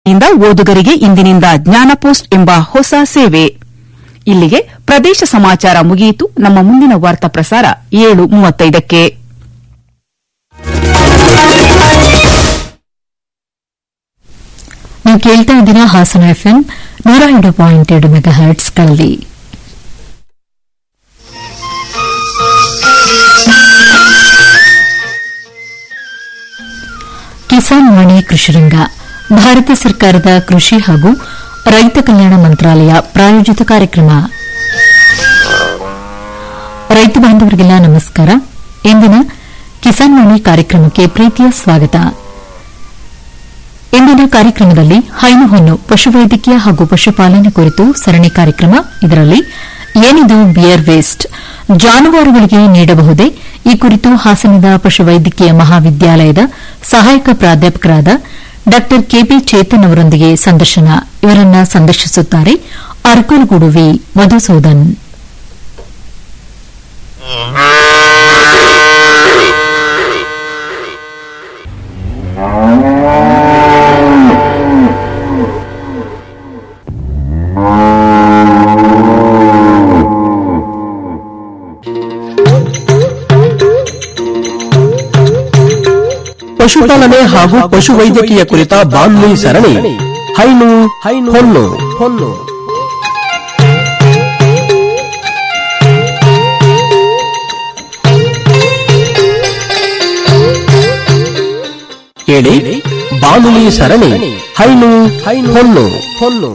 ಇಂದ ಓದುಗರಿಗೆ ಇಂದಿನಿಂದ ಜ್ಞಾನಪೋಸ್ಟ್ ಎಂಬ ಹೊಸ ಸೇವೆ ಇಲ್ಲಿಗೆ ಪ್ರದೇಶ ಸಮಾಚಾರ ಮುಗಿಯಿತು ನಮ್ಮ ಮುಂದಿನ ವಾರ್ತಾ ಪ್ರಸಾರ ಏಳು ಮೂವತ್ತೈದಕ್ಕೆ ನೀವು ಕೇಳ್ತಾ ಇದ್ದೀರಾ ಹಾಸನ ಎಫ್ಎಂ ನೂರ ಎರಡು ಪಾಯಿಂಟ್ ಎರಡು ಮೆಗಾ ಹರ್ಟ್ಸ್ಗಳಲ್ಲಿ ಕಿಸಾನ್ ವಾಣಿ ಕೃಷಿರಂಗ ಭಾರತ ಸರ್ಕಾರದ ಕೃಷಿ ಹಾಗೂ ರೈತ ಕಲ್ಯಾಣ ಮಂತ್ರಾಲಯ ಪ್ರಾಯೋಜಿತ ಕಾರ್ಯಕ್ರಮ ರೈತ ಬಾಂಧವರಿಗೆಲ್ಲ ನಮಸ್ಕಾರ ಇಂದಿನ ಕಿಸಾನ್ ವಾಣಿ ಕಾರ್ಯಕ್ರಮಕ್ಕೆ ಪ್ರೀತಿಯ ಸ್ವಾಗತ ಇಂದಿನ ಕಾರ್ಯಕ್ರಮದಲ್ಲಿ ಹೈನು ಹೊನ್ನು ಪಶುವೈದ್ಯಕೀಯ ಹಾಗೂ ಪಶುಪಾಲನೆ ಕುರಿತು ಸರಣಿ ಕಾರ್ಯಕ್ರಮ ಇದರಲ್ಲಿ ಏನಿದು ಬಿಯರ್ ವೇಸ್ಟ್ ಜಾನುವಾರುಗಳಿಗೆ ನೀಡಬಹುದೇ ಈ ಕುರಿತು ಹಾಸನದ ಪಶುವೈದ್ಯಕೀಯ ಮಹಾವಿದ್ಯಾಲಯದ ಸಹಾಯಕ ಪ್ರಾಧ್ಯಾಪಕರಾದ ಡಾ ಕೆಪಿ ಚೇತನ್ ಅವರೊಂದಿಗೆ ಸಂದರ್ಶನ ಇವರನ್ನ ಸಂದರ್ಶಿಸುತ್ತಾರೆ ಅರಕಲಗೂಡು ವಿ ಮಧುಸೂದನ್ ಪಶುಪಾಲನೆ ಹಾಗೂ ಪಶುವೈದ್ಯಕೀಯ ಕುರಿತ ಬಾನ್ಲಿ ಸರಣಿ ಹೈನು ಹೈನು ಹೊನ್ನು ಹೊನ್ನು ಕೇಳಿ ಬಾನುಲಿ ಸರಣಿ ಹೈನು ಹೈನು ಹೊನ್ನು ಹೊನ್ನು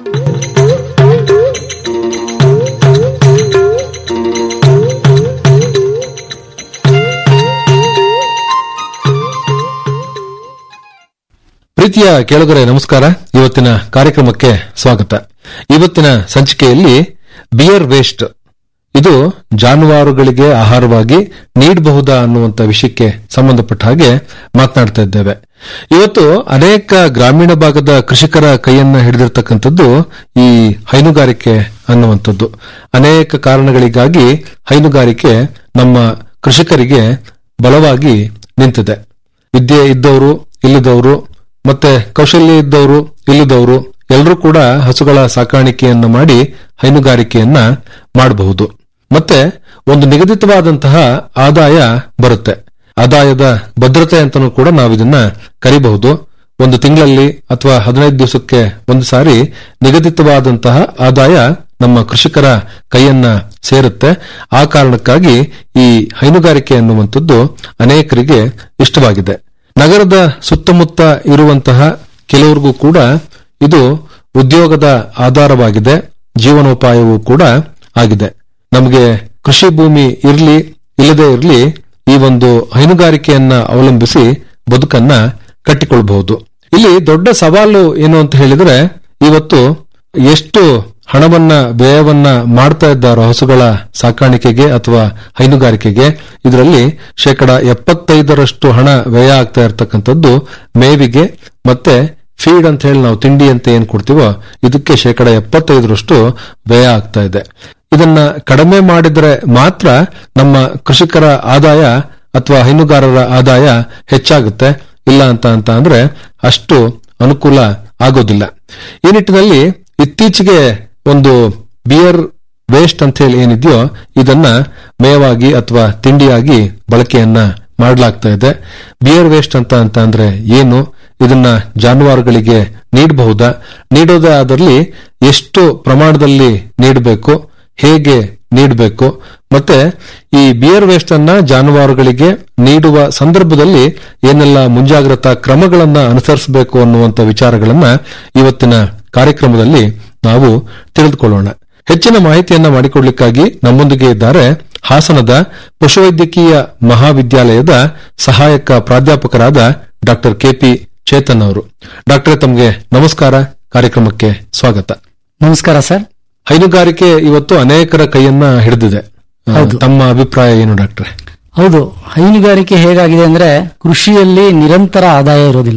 ಪ್ರೀತಿಯ ಕೇಳುಗರೆ ನಮಸ್ಕಾರ ಇವತ್ತಿನ ಕಾರ್ಯಕ್ರಮಕ್ಕೆ ಸ್ವಾಗತ ಇವತ್ತಿನ ಸಂಚಿಕೆಯಲ್ಲಿ ಬಿಯರ್ ವೇಸ್ಟ್ ಇದು ಜಾನುವಾರುಗಳಿಗೆ ಆಹಾರವಾಗಿ ನೀಡಬಹುದಾ ಅನ್ನುವಂತ ವಿಷಯಕ್ಕೆ ಸಂಬಂಧಪಟ್ಟ ಹಾಗೆ ಮಾತನಾಡ್ತಾ ಇದ್ದೇವೆ ಇವತ್ತು ಅನೇಕ ಗ್ರಾಮೀಣ ಭಾಗದ ಕೃಷಿಕರ ಕೈಯನ್ನ ಹಿಡಿದಿರ್ತಕ್ಕಂಥದ್ದು ಈ ಹೈನುಗಾರಿಕೆ ಅನ್ನುವಂಥದ್ದು ಅನೇಕ ಕಾರಣಗಳಿಗಾಗಿ ಹೈನುಗಾರಿಕೆ ನಮ್ಮ ಕೃಷಿಕರಿಗೆ ಬಲವಾಗಿ ನಿಂತಿದೆ ವಿದ್ಯೆ ಇದ್ದವರು ಇಲ್ಲದವರು ಮತ್ತೆ ಕೌಶಲ್ಯ ಇದ್ದವರು ಇಲ್ಲದವರು ಎಲ್ಲರೂ ಕೂಡ ಹಸುಗಳ ಸಾಕಾಣಿಕೆಯನ್ನ ಮಾಡಿ ಹೈನುಗಾರಿಕೆಯನ್ನ ಮಾಡಬಹುದು ಮತ್ತೆ ಒಂದು ನಿಗದಿತವಾದಂತಹ ಆದಾಯ ಬರುತ್ತೆ ಆದಾಯದ ಭದ್ರತೆ ಅಂತಲೂ ಕೂಡ ನಾವು ಇದನ್ನ ಕರಿಬಹುದು ಒಂದು ತಿಂಗಳಲ್ಲಿ ಅಥವಾ ಹದಿನೈದು ದಿವಸಕ್ಕೆ ಒಂದು ಸಾರಿ ನಿಗದಿತವಾದಂತಹ ಆದಾಯ ನಮ್ಮ ಕೃಷಿಕರ ಕೈಯನ್ನ ಸೇರುತ್ತೆ ಆ ಕಾರಣಕ್ಕಾಗಿ ಈ ಹೈನುಗಾರಿಕೆ ಅನ್ನುವಂಥದ್ದು ಅನೇಕರಿಗೆ ಇಷ್ಟವಾಗಿದೆ ನಗರದ ಸುತ್ತಮುತ್ತ ಇರುವಂತಹ ಕೆಲವರಿಗೂ ಕೂಡ ಇದು ಉದ್ಯೋಗದ ಆಧಾರವಾಗಿದೆ ಜೀವನೋಪಾಯವೂ ಕೂಡ ಆಗಿದೆ ನಮಗೆ ಕೃಷಿ ಭೂಮಿ ಇರಲಿ ಇಲ್ಲದೆ ಇರಲಿ ಈ ಒಂದು ಹೈನುಗಾರಿಕೆಯನ್ನ ಅವಲಂಬಿಸಿ ಬದುಕನ್ನ ಕಟ್ಟಿಕೊಳ್ಳಬಹುದು ಇಲ್ಲಿ ದೊಡ್ಡ ಸವಾಲು ಏನು ಅಂತ ಹೇಳಿದ್ರೆ ಇವತ್ತು ಎಷ್ಟು ಹಣವನ್ನ ವ್ಯಯವನ್ನ ಮಾಡ್ತಾ ಇದ್ದಾರೋ ಹಸುಗಳ ಸಾಕಾಣಿಕೆಗೆ ಅಥವಾ ಹೈನುಗಾರಿಕೆಗೆ ಇದರಲ್ಲಿ ಶೇಕಡ ಎಪ್ಪತ್ತೈದರಷ್ಟು ಹಣ ವ್ಯಯ ಆಗ್ತಾ ಇರತಕ್ಕಂಥದ್ದು ಮೇವಿಗೆ ಮತ್ತೆ ಫೀಡ್ ಅಂತ ಹೇಳಿ ನಾವು ತಿಂಡಿ ಅಂತ ಏನ್ ಕೊಡ್ತೀವೋ ಇದಕ್ಕೆ ಶೇಕಡ ಎಪ್ಪತ್ತೈದರಷ್ಟು ವ್ಯಯ ಆಗ್ತಾ ಇದೆ ಇದನ್ನ ಕಡಿಮೆ ಮಾಡಿದ್ರೆ ಮಾತ್ರ ನಮ್ಮ ಕೃಷಿಕರ ಆದಾಯ ಅಥವಾ ಹೈನುಗಾರರ ಆದಾಯ ಹೆಚ್ಚಾಗುತ್ತೆ ಇಲ್ಲ ಅಂತ ಅಂತ ಅಂದ್ರೆ ಅಷ್ಟು ಅನುಕೂಲ ಆಗೋದಿಲ್ಲ ಈ ನಿಟ್ಟಿನಲ್ಲಿ ಇತ್ತೀಚೆಗೆ ಒಂದು ಬಿಯರ್ ವೇಸ್ಟ್ ಅಂತ ಹೇಳಿ ಏನಿದೆಯೋ ಇದನ್ನ ಮೇವಾಗಿ ಅಥವಾ ತಿಂಡಿಯಾಗಿ ಬಳಕೆಯನ್ನ ಮಾಡಲಾಗ್ತಾ ಇದೆ ಬಿಯರ್ ವೇಸ್ಟ್ ಅಂತ ಅಂತ ಅಂದ್ರೆ ಏನು ಇದನ್ನ ಜಾನುವಾರುಗಳಿಗೆ ನೀಡಬಹುದಾ ನೀಡೋದೇ ಆದಲ್ಲಿ ಎಷ್ಟು ಪ್ರಮಾಣದಲ್ಲಿ ನೀಡಬೇಕು ಹೇಗೆ ನೀಡಬೇಕು ಮತ್ತೆ ಈ ಬಿಯರ್ ವೇಸ್ಟ್ ಅನ್ನ ಜಾನುವಾರುಗಳಿಗೆ ನೀಡುವ ಸಂದರ್ಭದಲ್ಲಿ ಏನೆಲ್ಲ ಮುಂಜಾಗ್ರತಾ ಕ್ರಮಗಳನ್ನ ಅನುಸರಿಸಬೇಕು ಅನ್ನುವಂತ ವಿಚಾರಗಳನ್ನ ಇವತ್ತಿನ ಕಾರ್ಯಕ್ರಮದಲ್ಲಿ ನಾವು ತಿಳಿದುಕೊಳ್ಳೋಣ ಹೆಚ್ಚಿನ ಮಾಹಿತಿಯನ್ನ ಮಾಡಿಕೊಡ್ಲಿಕ್ಕಾಗಿ ನಮ್ಮೊಂದಿಗೆ ಇದ್ದಾರೆ ಹಾಸನದ ಪಶುವೈದ್ಯಕೀಯ ಮಹಾವಿದ್ಯಾಲಯದ ಸಹಾಯಕ ಪ್ರಾಧ್ಯಾಪಕರಾದ ಡಾಕ್ಟರ್ ಕೆಪಿ ಚೇತನ್ ಅವರು ಡಾಕ್ಟರ್ ತಮಗೆ ನಮಸ್ಕಾರ ಕಾರ್ಯಕ್ರಮಕ್ಕೆ ಸ್ವಾಗತ ನಮಸ್ಕಾರ ಸರ್ ಹೈನುಗಾರಿಕೆ ಇವತ್ತು ಅನೇಕರ ಕೈಯನ್ನ ಹಿಡಿದಿದೆ ಆ, ಹೌದು. ತಮ್ಮ ಅಭಿಪ್ರಾಯ ಏನು ಡಾಕ್ಟ್ರೆ ಹೌದು ಹೈನುಗಾರಿಕೆ ಹೇಗಾಗಿದೆ ಅಂದ್ರೆ ಕೃಷಿಯಲ್ಲಿ ನಿರಂತರ ಆದಾಯ ಇರೋದಿಲ್ಲ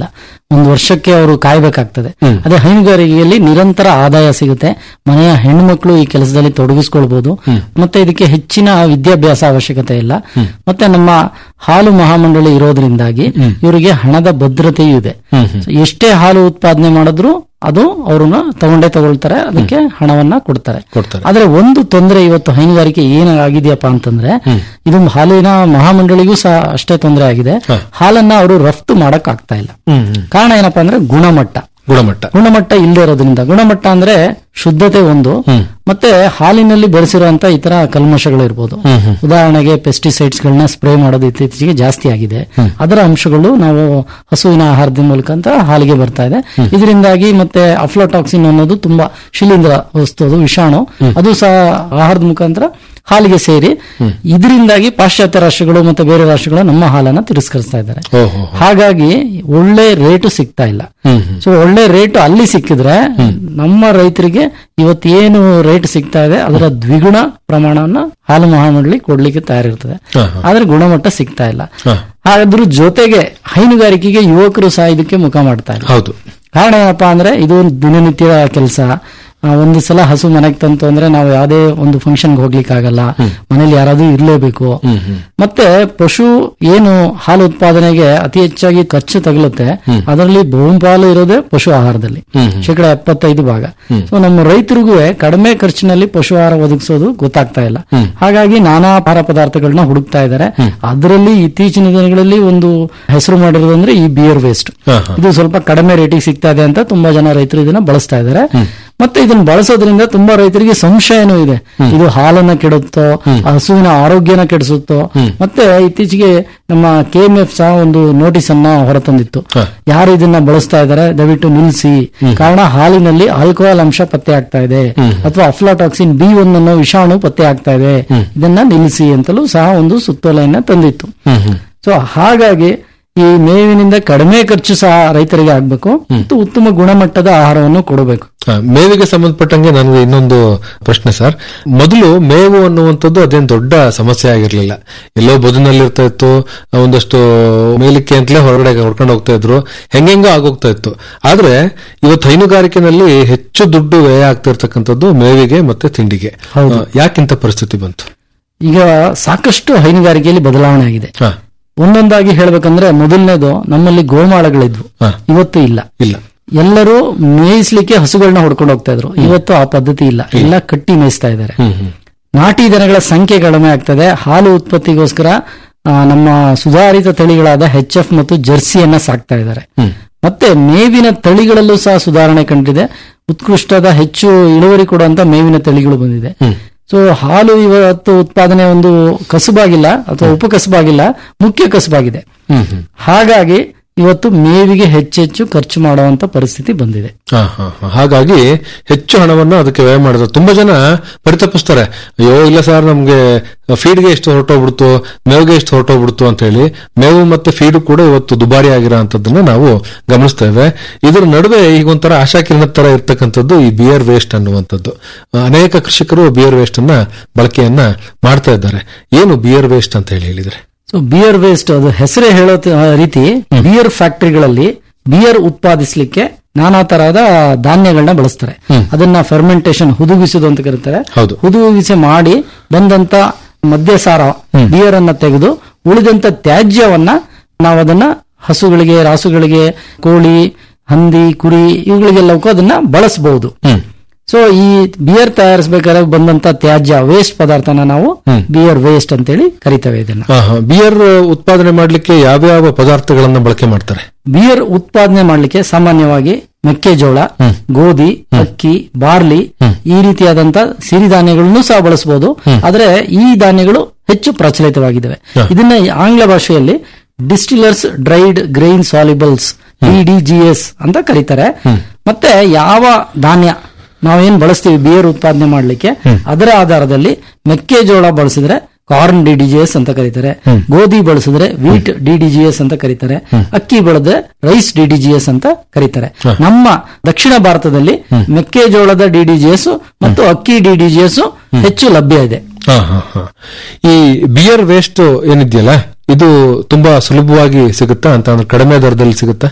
ಒಂದು ವರ್ಷಕ್ಕೆ ಅವರು ಕಾಯ್ಬೇಕಾಗ್ತದೆ ಅದೇ ಹೈನುಗಾರಿಕೆಯಲ್ಲಿ ನಿರಂತರ ಆದಾಯ ಸಿಗುತ್ತೆ ಮನೆಯ ಹೆಣ್ಣುಮಕ್ಕಳು ಈ ಕೆಲಸದಲ್ಲಿ ತೊಡಗಿಸ್ಕೊಳ್ಬಹುದು ಮತ್ತೆ ಇದಕ್ಕೆ ಹೆಚ್ಚಿನ ವಿದ್ಯಾಭ್ಯಾಸ ಅವಶ್ಯಕತೆ ಇಲ್ಲ ಮತ್ತೆ ನಮ್ಮ ಹಾಲು ಮಹಾಮಂಡಳಿ ಇರೋದ್ರಿಂದಾಗಿ ಇವರಿಗೆ ಹಣದ ಭದ್ರತೆಯೂ ಇದೆ So, ಎಷ್ಟೇ ಹಾಲು ಉತ್ಪಾದನೆ ಮಾಡಿದ್ರು ಅದು ಅವ್ರನ್ನ ತಗೊಂಡೇ ತಗೊಳ್ತಾರೆ ಅದಕ್ಕೆ ಹಣವನ್ನ ಕೊಡ್ತಾರೆ ಕೊಡ್ತಾರೆ. ಆದ್ರೆ ಒಂದು ತೊಂದರೆ ಇವತ್ತು ಹೈನುಗಾರಿಕೆ ಏನಾಗಿದೆಯಪ್ಪ ಅಂತಂದ್ರೆ ಇದು ಹಾಲಿನ ಮಹಾಮಂಡಳಿಗೂ ಸಹ ಅಷ್ಟೇ ತೊಂದರೆ ಆಗಿದೆ ಹಾಲನ್ನ ಅವರು ರಫ್ತು ಮಾಡಕ್ ಆಗ್ತಾ ಇಲ್ಲ ಕಾರಣ ಏನಪ್ಪಾ ಅಂದ್ರೆ ಗುಣಮಟ್ಟ ಗುಣಮಟ್ಟ ಗುಣಮಟ್ಟ ಇಲ್ಲದೆ ಇರೋದ್ರಿಂದ ಗುಣಮಟ್ಟ ಅಂದ್ರೆ ಶುದ್ಧತೆ ಒಂದು ಮತ್ತೆ ಹಾಲಿನಲ್ಲಿ ಬೆಳೆಸಿರುವಂತ ಇತರ ಕಲ್ಮಶಗಳು ಇರ್ಬೋದು ಉದಾಹರಣೆಗೆ ಪೆಸ್ಟಿಸೈಡ್ಸ್ ಗಳನ್ನ ಸ್ಪ್ರೇ ಮಾಡೋದು ಇತ್ತೀಚೆಗೆ ಜಾಸ್ತಿ ಆಗಿದೆ ಅದರ ಅಂಶಗಳು ನಾವು ಹಸುವಿನ ಆಹಾರದ ಮೂಲಕ ಅಂತ ಹಾಲಿಗೆ ಬರ್ತಾ ಇದೆ ಇದರಿಂದಾಗಿ ಮತ್ತೆ ಅಫ್ಲೋಟಾಕ್ಸಿನ್ ಅನ್ನೋದು ತುಂಬಾ ಶಿಲೀಂಧ್ರ ವಸ್ತು ಅದು ವಿಷಾಣು ಅದು ಸಹ ಆಹಾರದ ಮುಖಾಂತರ ಹಾಲಿಗೆ ಸೇರಿ ಇದರಿಂದಾಗಿ ಪಾಶ್ಚಾತ್ಯ ರಾಷ್ಟ್ರಗಳು ಮತ್ತೆ ಬೇರೆ ರಾಷ್ಟ್ರಗಳು ನಮ್ಮ ಹಾಲನ್ನ ತಿರಸ್ಕರಿಸ್ತಾ ಇದ್ದಾರೆ ಓಹೋ ಹಾಗಾಗಿ ಒಳ್ಳೆ ರೇಟು ಸಿಗ್ತಾ ಇಲ್ಲ ಸೊ ಒಳ್ಳೆ ರೇಟ್ ಅಲ್ಲಿ ಸಿಕ್ಕಿದ್ರೆ ನಮ್ಮ ರೈತರಿಗೆ ಇವತ್ತೇನು ರೇಟ್ ಸಿಗ್ತಾ ಇದೆ ಅದರ ದ್ವಿಗುಣ ಪ್ರಮಾಣವನ್ನ ಹಾಲು ಮಹಾಮಂಡಳಿ ಕೊಡ್ಲಿಕ್ಕೆ ತಯಾರಿರ್ತದೆ ಹಾ, ಹಾ. ಆದ್ರೆ ಗುಣಮಟ್ಟ ಸಿಗ್ತಾ ಇಲ್ಲ ಹಾ. ಅದ್ರ ಜೊತೆಗೆ ಹೈನುಗಾರಿಕೆಗೆ ಯುವಕರು ಸಹ ಇದಕ್ಕೆ ಮುಖ ಮಾಡ್ತಾ ಇಲ್ಲ ಹೌದು ಕಾರಣ ಏನಪ್ಪಾ ಅಂದ್ರೆ ಇದು ದಿನನಿತ್ಯದ ಕೆಲಸ ಒಂದು ಸಲ ಹಸು ಮನೆಗೆ ತಂತು ಅಂದ್ರೆ ನಾವು ಯಾವುದೇ ಒಂದು ಫಂಕ್ಷನ್ಗೆ ಹೋಗ್ಲಿಕ್ಕೆ ಆಗಲ್ಲ ಮನೇಲಿ ಯಾರಾದ್ರೂ ಇರ್ಲೇಬೇಕು ಮತ್ತೆ ಪಶು ಏನು ಹಾಲು ಉತ್ಪಾದನೆಗೆ ಅತಿ ಹೆಚ್ಚಾಗಿ ಖರ್ಚು ತಗಲುತ್ತೆ ಅದರಲ್ಲಿ ಬಹುಪಾಲು ಇರೋದೇ ಪಶು ಆಹಾರದಲ್ಲಿ ಶೇಕಡ ಎಪ್ಪತ್ತೈದು ಭಾಗ ಸೊ ನಮ್ಮ ರೈತರಿಗೂ ಕಡಿಮೆ ಖರ್ಚಿನಲ್ಲಿ ಪಶು ಆಹಾರ ಒದಗಿಸೋದು ಗೊತ್ತಾಗ್ತಾ ಇಲ್ಲ ಹಾಗಾಗಿ ನಾನಾ ಆಹಾರ ಪದಾರ್ಥಗಳನ್ನ ಹುಡುಕ್ತಾ ಇದ್ದಾರೆ ಅದರಲ್ಲಿ ಇತ್ತೀಚಿನ ದಿನಗಳಲ್ಲಿ ಒಂದು ಹೆಸರು ಮಾಡಿರೋದು ಅಂದ್ರೆ ಈ ಬಿಯರ್ ವೇಸ್ಟ್ ಹಾ, ಹಾ. ಇದು ಸ್ವಲ್ಪ ಕಡಿಮೆ ರೇಟಿಗೆ ಸಿಗ್ತಾ ಇದೆ ಅಂತ ತುಂಬಾ ಜನ ರೈತರು ಇದನ್ನ ಬಳಸ್ತಾ ಇದ್ದಾರೆ ಮತ್ತೆ ಇದನ್ನ ಬಳಸೋದ್ರಿಂದ ತುಂಬಾ ರೈತರಿಗೆ ಸಂಶಯನೂ ಇದೆ ಇದು ಹಾಲನ್ನ ಕೆಡುತ್ತೋ ಹಸುವಿನ ಆರೋಗ್ಯನ ಕೆಡಿಸುತ್ತೋ ಮತ್ತೆ ಇತ್ತೀಚೆಗೆ ನಮ್ಮ ಕೆ ಎಂ ಎಫ್ ಸಹ ಒಂದು ನೋಟಿಸ್ ಅನ್ನ ಹೊರತಂದಿತ್ತು ಹ. ಯಾರು ಇದನ್ನ ಬಳಸ್ತಾ ಇದ್ದಾರೆ ದಯವಿಟ್ಟು ನಿಲ್ಲಿಸಿ ಕಾರಣ ಹಾಲಿನಲ್ಲಿ ಆಲ್ಕೋಹಾಲ್ ಅಂಶ ಪತ್ತೆ ಆಗ್ತಾ ಇದೆ ಅಥವಾ ಅಫ್ಲಾಟಾಕ್ಸಿನ್ ಬಿ ಒನ್ ಅನ್ನೋ ವಿಷಾಣು ಪತ್ತೆ ಆಗ್ತಾ ಇದೆ ಇದನ್ನ ನಿಲ್ಲಿಸಿ ಅಂತಲೂ ಸಹ ಒಂದು ಸುತ್ತೋಲೆಯನ್ನ ತಂದಿತ್ತು ಸೊ ಹಾಗಾಗಿ ಈ ಮೇವಿನಿಂದ ಕಡಿಮೆ ಖರ್ಚು ಸಹ ರೈತರಿಗೆ ಆಗ್ಬೇಕು ಮತ್ತು ಉತ್ತಮ ಗುಣಮಟ್ಟದ ಆಹಾರವನ್ನು ಕೊಡಬೇಕು ಆ, ಮೇವಿಗೆ ಸಂಬಂಧಪಟ್ಟಂಗೆ ನನಗೆ ಇನ್ನೊಂದು ಪ್ರಶ್ನೆ ಸರ್ ಮೊದಲು ಮೇವು ಅನ್ನುವಂಥದ್ದು ಅದೇನು ದೊಡ್ಡ ಸಮಸ್ಯೆ ಆಗಿರ್ಲಿಲ್ಲ ಎಲ್ಲೋ ಬದುನಲ್ಲಿ ಇರ್ತಾ ಇತ್ತು ಒಂದಷ್ಟು ಮೇಲಿಕ್ಕೆ ಅಂತಲೇ ಹೊರಗಡೆ ಹೊಡ್ಕೊಂಡು ಹೋಗ್ತಾ ಇದ್ರು ಹೆಂಗೆಂಗೋ ಆಗೋಗ್ತಾ ಇತ್ತು ಆದ್ರೆ ಇವತ್ತು ಹೈನುಗಾರಿಕೆನಲ್ಲಿ ಹೆಚ್ಚು ದುಡ್ಡು ವ್ಯಯ ಆಗ್ತಾ ಇರ್ತಕ್ಕಂಥದ್ದು ಮೇವಿಗೆ ಮತ್ತೆ ತಿಂಡಿಗೆ ಹೌದು. ಆ, ಯಾಕಿಂತ ಪರಿಸ್ಥಿತಿ ಬಂತು ಈಗ ಸಾಕಷ್ಟು ಹೈನುಗಾರಿಕೆಯಲ್ಲಿ ಬದಲಾವಣೆ ಆಗಿದೆ ಹಾ ಒಂದೊಂದಾಗಿ ಹೇಳ್ಬೇಕಂದ್ರೆ ಮೊದಲನೇದು ನಮ್ಮಲ್ಲಿ ಗೋಮಾಳಗಳಿದ್ವು ಹಾ. ಇವತ್ತು ಇಲ್ಲ ಇಲ್ಲ ಎಲ್ಲರೂ ಮೇಯಿಸ್ಲಿಕ್ಕೆ ಹಸುಗಳನ್ನ ಹೊಡ್ಕೊಂಡು ಹೋಗ್ತಾ ಇದ್ರು ಇವತ್ತು ಆ ಪದ್ಧತಿ ಇಲ್ಲ ಎಲ್ಲ ಕಟ್ಟಿ ಮೇಯಿಸ್ತಾ ಇದ್ದಾರೆ ಹ್ಮ್ ಹ್ಮ್ ನಾಟಿ ದನಗಳ ಸಂಖ್ಯೆ ಕಡಿಮೆ ಆಗ್ತದೆ ಹಾಲು ಉತ್ಪತ್ತಿಗೋಸ್ಕರ ಆ, ನಮ್ಮ ಸುಧಾರಿತ ತಳಿಗಳಾದ ಎಚ್ ಎಫ್ ಮತ್ತು ಜರ್ಸಿಯನ್ನ ಸಾಕ್ತಾ ಇದ್ದಾರೆ ಮತ್ತೆ ಮೇವಿನ ತಳಿಗಳಲ್ಲೂ ಸಹ ಸುಧಾರಣೆ ಕಂಡಿದೆ ಉತ್ಕೃಷ್ಟದ ಹೆಚ್ಚು ಇಳುವರಿ ಕೊಡುವಂತ ಮೇವಿನ ತಳಿಗಳು ಬಂದಿದೆ ಸೊ ಹಾಲು ಇವತ್ತು ಉತ್ಪಾದನೆ ಒಂದು ಕಸುಬಾಗಿಲ್ಲ ಅಥವಾ ಉಪಕಸುಬಾಗಿಲ್ಲ ಮುಖ್ಯ ಕಸುಬಾಗಿದೆ ಹ್ಮ್ ಹ್ಮ್ ಹಾಗಾಗಿ ಇವತ್ತು ಮೇವಿಗೆ ಹೆಚ್ಚೆಚ್ಚು ಖರ್ಚು ಮಾಡುವಂತ ಪರಿಸ್ಥಿತಿ ಬಂದಿದೆ ಹಾ, ಹಾ, ಹಾ. ಹಾಗಾಗಿ ಹೆಚ್ಚು ಹಣವನ್ನು ಅದಕ್ಕೆ ವ್ಯಯ ಮಾಡಿದ್ರು ತುಂಬಾ ಜನ ಪರಿತಪಿಸ್ತಾರೆ ಅಯ್ಯೋ ಇಲ್ಲ ಸರ್ ನಮ್ಗೆ ಫೀಡ್ಗೆ ಎಷ್ಟು ಹೊರಟೋಗ್ಬಿಡ್ತು ಮೇವಿಗೆ ಎಷ್ಟು ಹೊರಟೋಗ್ಬಿಡ್ತು ಅಂತ ಹೇಳಿ ಮೇವು ಮತ್ತೆ ಫೀಡು ಕೂಡ ಇವತ್ತು ದುಬಾರಿ ಆಗಿರೋ ಅಂತದನ್ನ ನಾವು ಗಮನಿಸ್ತೇವೆ ಇದರ ನಡುವೆ ಈಗ ಒಂಥರ ಆಶಾಕಿರಣದ ತರ ಇರ್ತಕ್ಕಂಥದ್ದು ಈ ಬಿಯರ್ ವೇಸ್ಟ್ ಅನ್ನುವಂಥದ್ದು ಅನೇಕ ಕೃಷಿಕರು ಬಿಯರ್ ವೇಸ್ಟ್ ಅನ್ನ ಬಳಕೆಯನ್ನ ಮಾಡ್ತಾ ಇದ್ದಾರೆ ಏನು ಬಿಯರ್ ವೇಸ್ಟ್ ಅಂತ ಹೇಳಿ ಹೇಳಿದ್ರೆ ಸೊ ಬಿಯರ್ ವೇಸ್ಟ್ ಅದು ಹೆಸರೇ ಹೇಳೋ ತ- ರೀತಿ ಬಿಯರ್ ಫ್ಯಾಕ್ಟರಿಗಳಲ್ಲಿ ಬಿಯರ್ ಉತ್ಪಾದಿಸಲಿಕ್ಕೆ ನಾನಾ ತರಹದ ಧಾನ್ಯಗಳನ್ನ ಬಳಸ್ತಾರೆ ಅದನ್ನ ಫರ್ಮೆಂಟೇಶನ್ ಹುದುಗಿಸುದು ಅಂತ ಕರೀತಾರೆ ಹೌದು. ಹುದುಗಿಸಿ ಮಾಡಿ ಬಂದಂತ ಮದ್ಯಸಾರ ಬಿಯರ್ ಅನ್ನ ತೆಗೆದು ಉಳಿದಂತ ತ್ಯಾಜ್ಯವನ್ನ ನಾವು ಅದನ್ನ ಹಸುಗಳಿಗೆ ರಾಸುಗಳಿಗೆ ಕೋಳಿ ಹಂದಿ ಕುರಿ ಇವುಗಳಿಗೆಲ್ಲಕ್ಕೂ ಅದನ್ನ ಬಳಸಬಹುದು ಸೊ ಈ ಬಿಯರ್ ತಯಾರಿಸಬೇಕಾದ್ರೆ ಬಂದಂತ ತ್ಯಾಜ್ಯ ವೇಸ್ಟ್ ಪದಾರ್ಥನ ನಾವು ಬಿಯರ್ ವೇಸ್ಟ್ ಅಂತೇಳಿ ಕರಿತೇವೆ ಇದನ್ನ ಬಿಯರ್ ಉತ್ಪಾದನೆ ಮಾಡ್ಲಿಕ್ಕೆ ಯಾವ್ಯಾವ ಪದಾರ್ಥಗಳನ್ನ ಬಳಕೆ ಮಾಡ್ತಾರೆ ಬಿಯರ್ ಉತ್ಪಾದನೆ ಮಾಡಲಿಕ್ಕೆ ಸಾಮಾನ್ಯವಾಗಿ ಮೆಕ್ಕೆಜೋಳ ಗೋಧಿ ಅಕ್ಕಿ ಬಾರ್ಲಿ ಈ ರೀತಿಯಾದಂತ ಸಿರಿಧಾನ್ಯಗಳನ್ನು ಸಹ ಬಳಸಬಹುದು ಆದ್ರೆ ಈ ಧಾನ್ಯಗಳು ಹೆಚ್ಚು ಪ್ರಚಲಿತವಾಗಿದ್ದಾವೆ ಇದನ್ನ ಈ ಆಂಗ್ಲ ಭಾಷೆಯಲ್ಲಿ ಡಿಸ್ಟಿಲರ್ಸ್ ಡ್ರೈಡ್ ಗ್ರೈನ್ ಸಾಲಿಬಲ್ಸ್ ಡಿಡಿಜಿಎಸ್ ಅಂತ ಕರೀತಾರೆ ಮತ್ತೆ ಯಾವ ಧಾನ್ಯ ನಾವೇನ್ ಬಳಸ್ತೀವಿ ಬಿಯರ್ ಉತ್ಪಾದನೆ ಮಾಡಲಿಕ್ಕೆ ಅದರ ಆಧಾರದಲ್ಲಿ ಮೆಕ್ಕೆಜೋಳ ಬಳಸಿದ್ರೆ ಕಾರ್ನ್ ಡಿಡಿಜಿಎಸ್ ಅಂತ ಕರೀತಾರೆ ಗೋಧಿ ಬಳಸಿದ್ರೆ ವೀಟ್ ಡಿಡಿಜಿಎಸ್ ಅಂತ ಕರೀತಾರೆ ಅಕ್ಕಿ ಬೆಳೆದ್ರೆ ರೈಸ್ ಡಿಡಿಜಿಎಸ್ ಅಂತ ಕರೀತಾರೆ ನಮ್ಮ ದಕ್ಷಿಣ ಭಾರತದಲ್ಲಿ ಮೆಕ್ಕೆಜೋಳದ ಡಿಡಿಜಿಎಸ್ ಮತ್ತು ಅಕ್ಕಿ ಡಿಡಿಜಿಎಸ್ ಹೆಚ್ಚು ಲಭ್ಯ ಇದೆ ಹಾ, ಹಾ, ಹಾ. ಈ ಬಿಯರ್ ವೇಸ್ಟ್ ಏನಿದೆಯಲ್ಲ ಇದು ತುಂಬಾ ಸುಲಭವಾಗಿ ಸಿಗುತ್ತಾ ಅಂತ ಅಂದ್ರೆ ಕಡಿಮೆ ದರದಲ್ಲಿ ಸಿಗುತ್ತಾ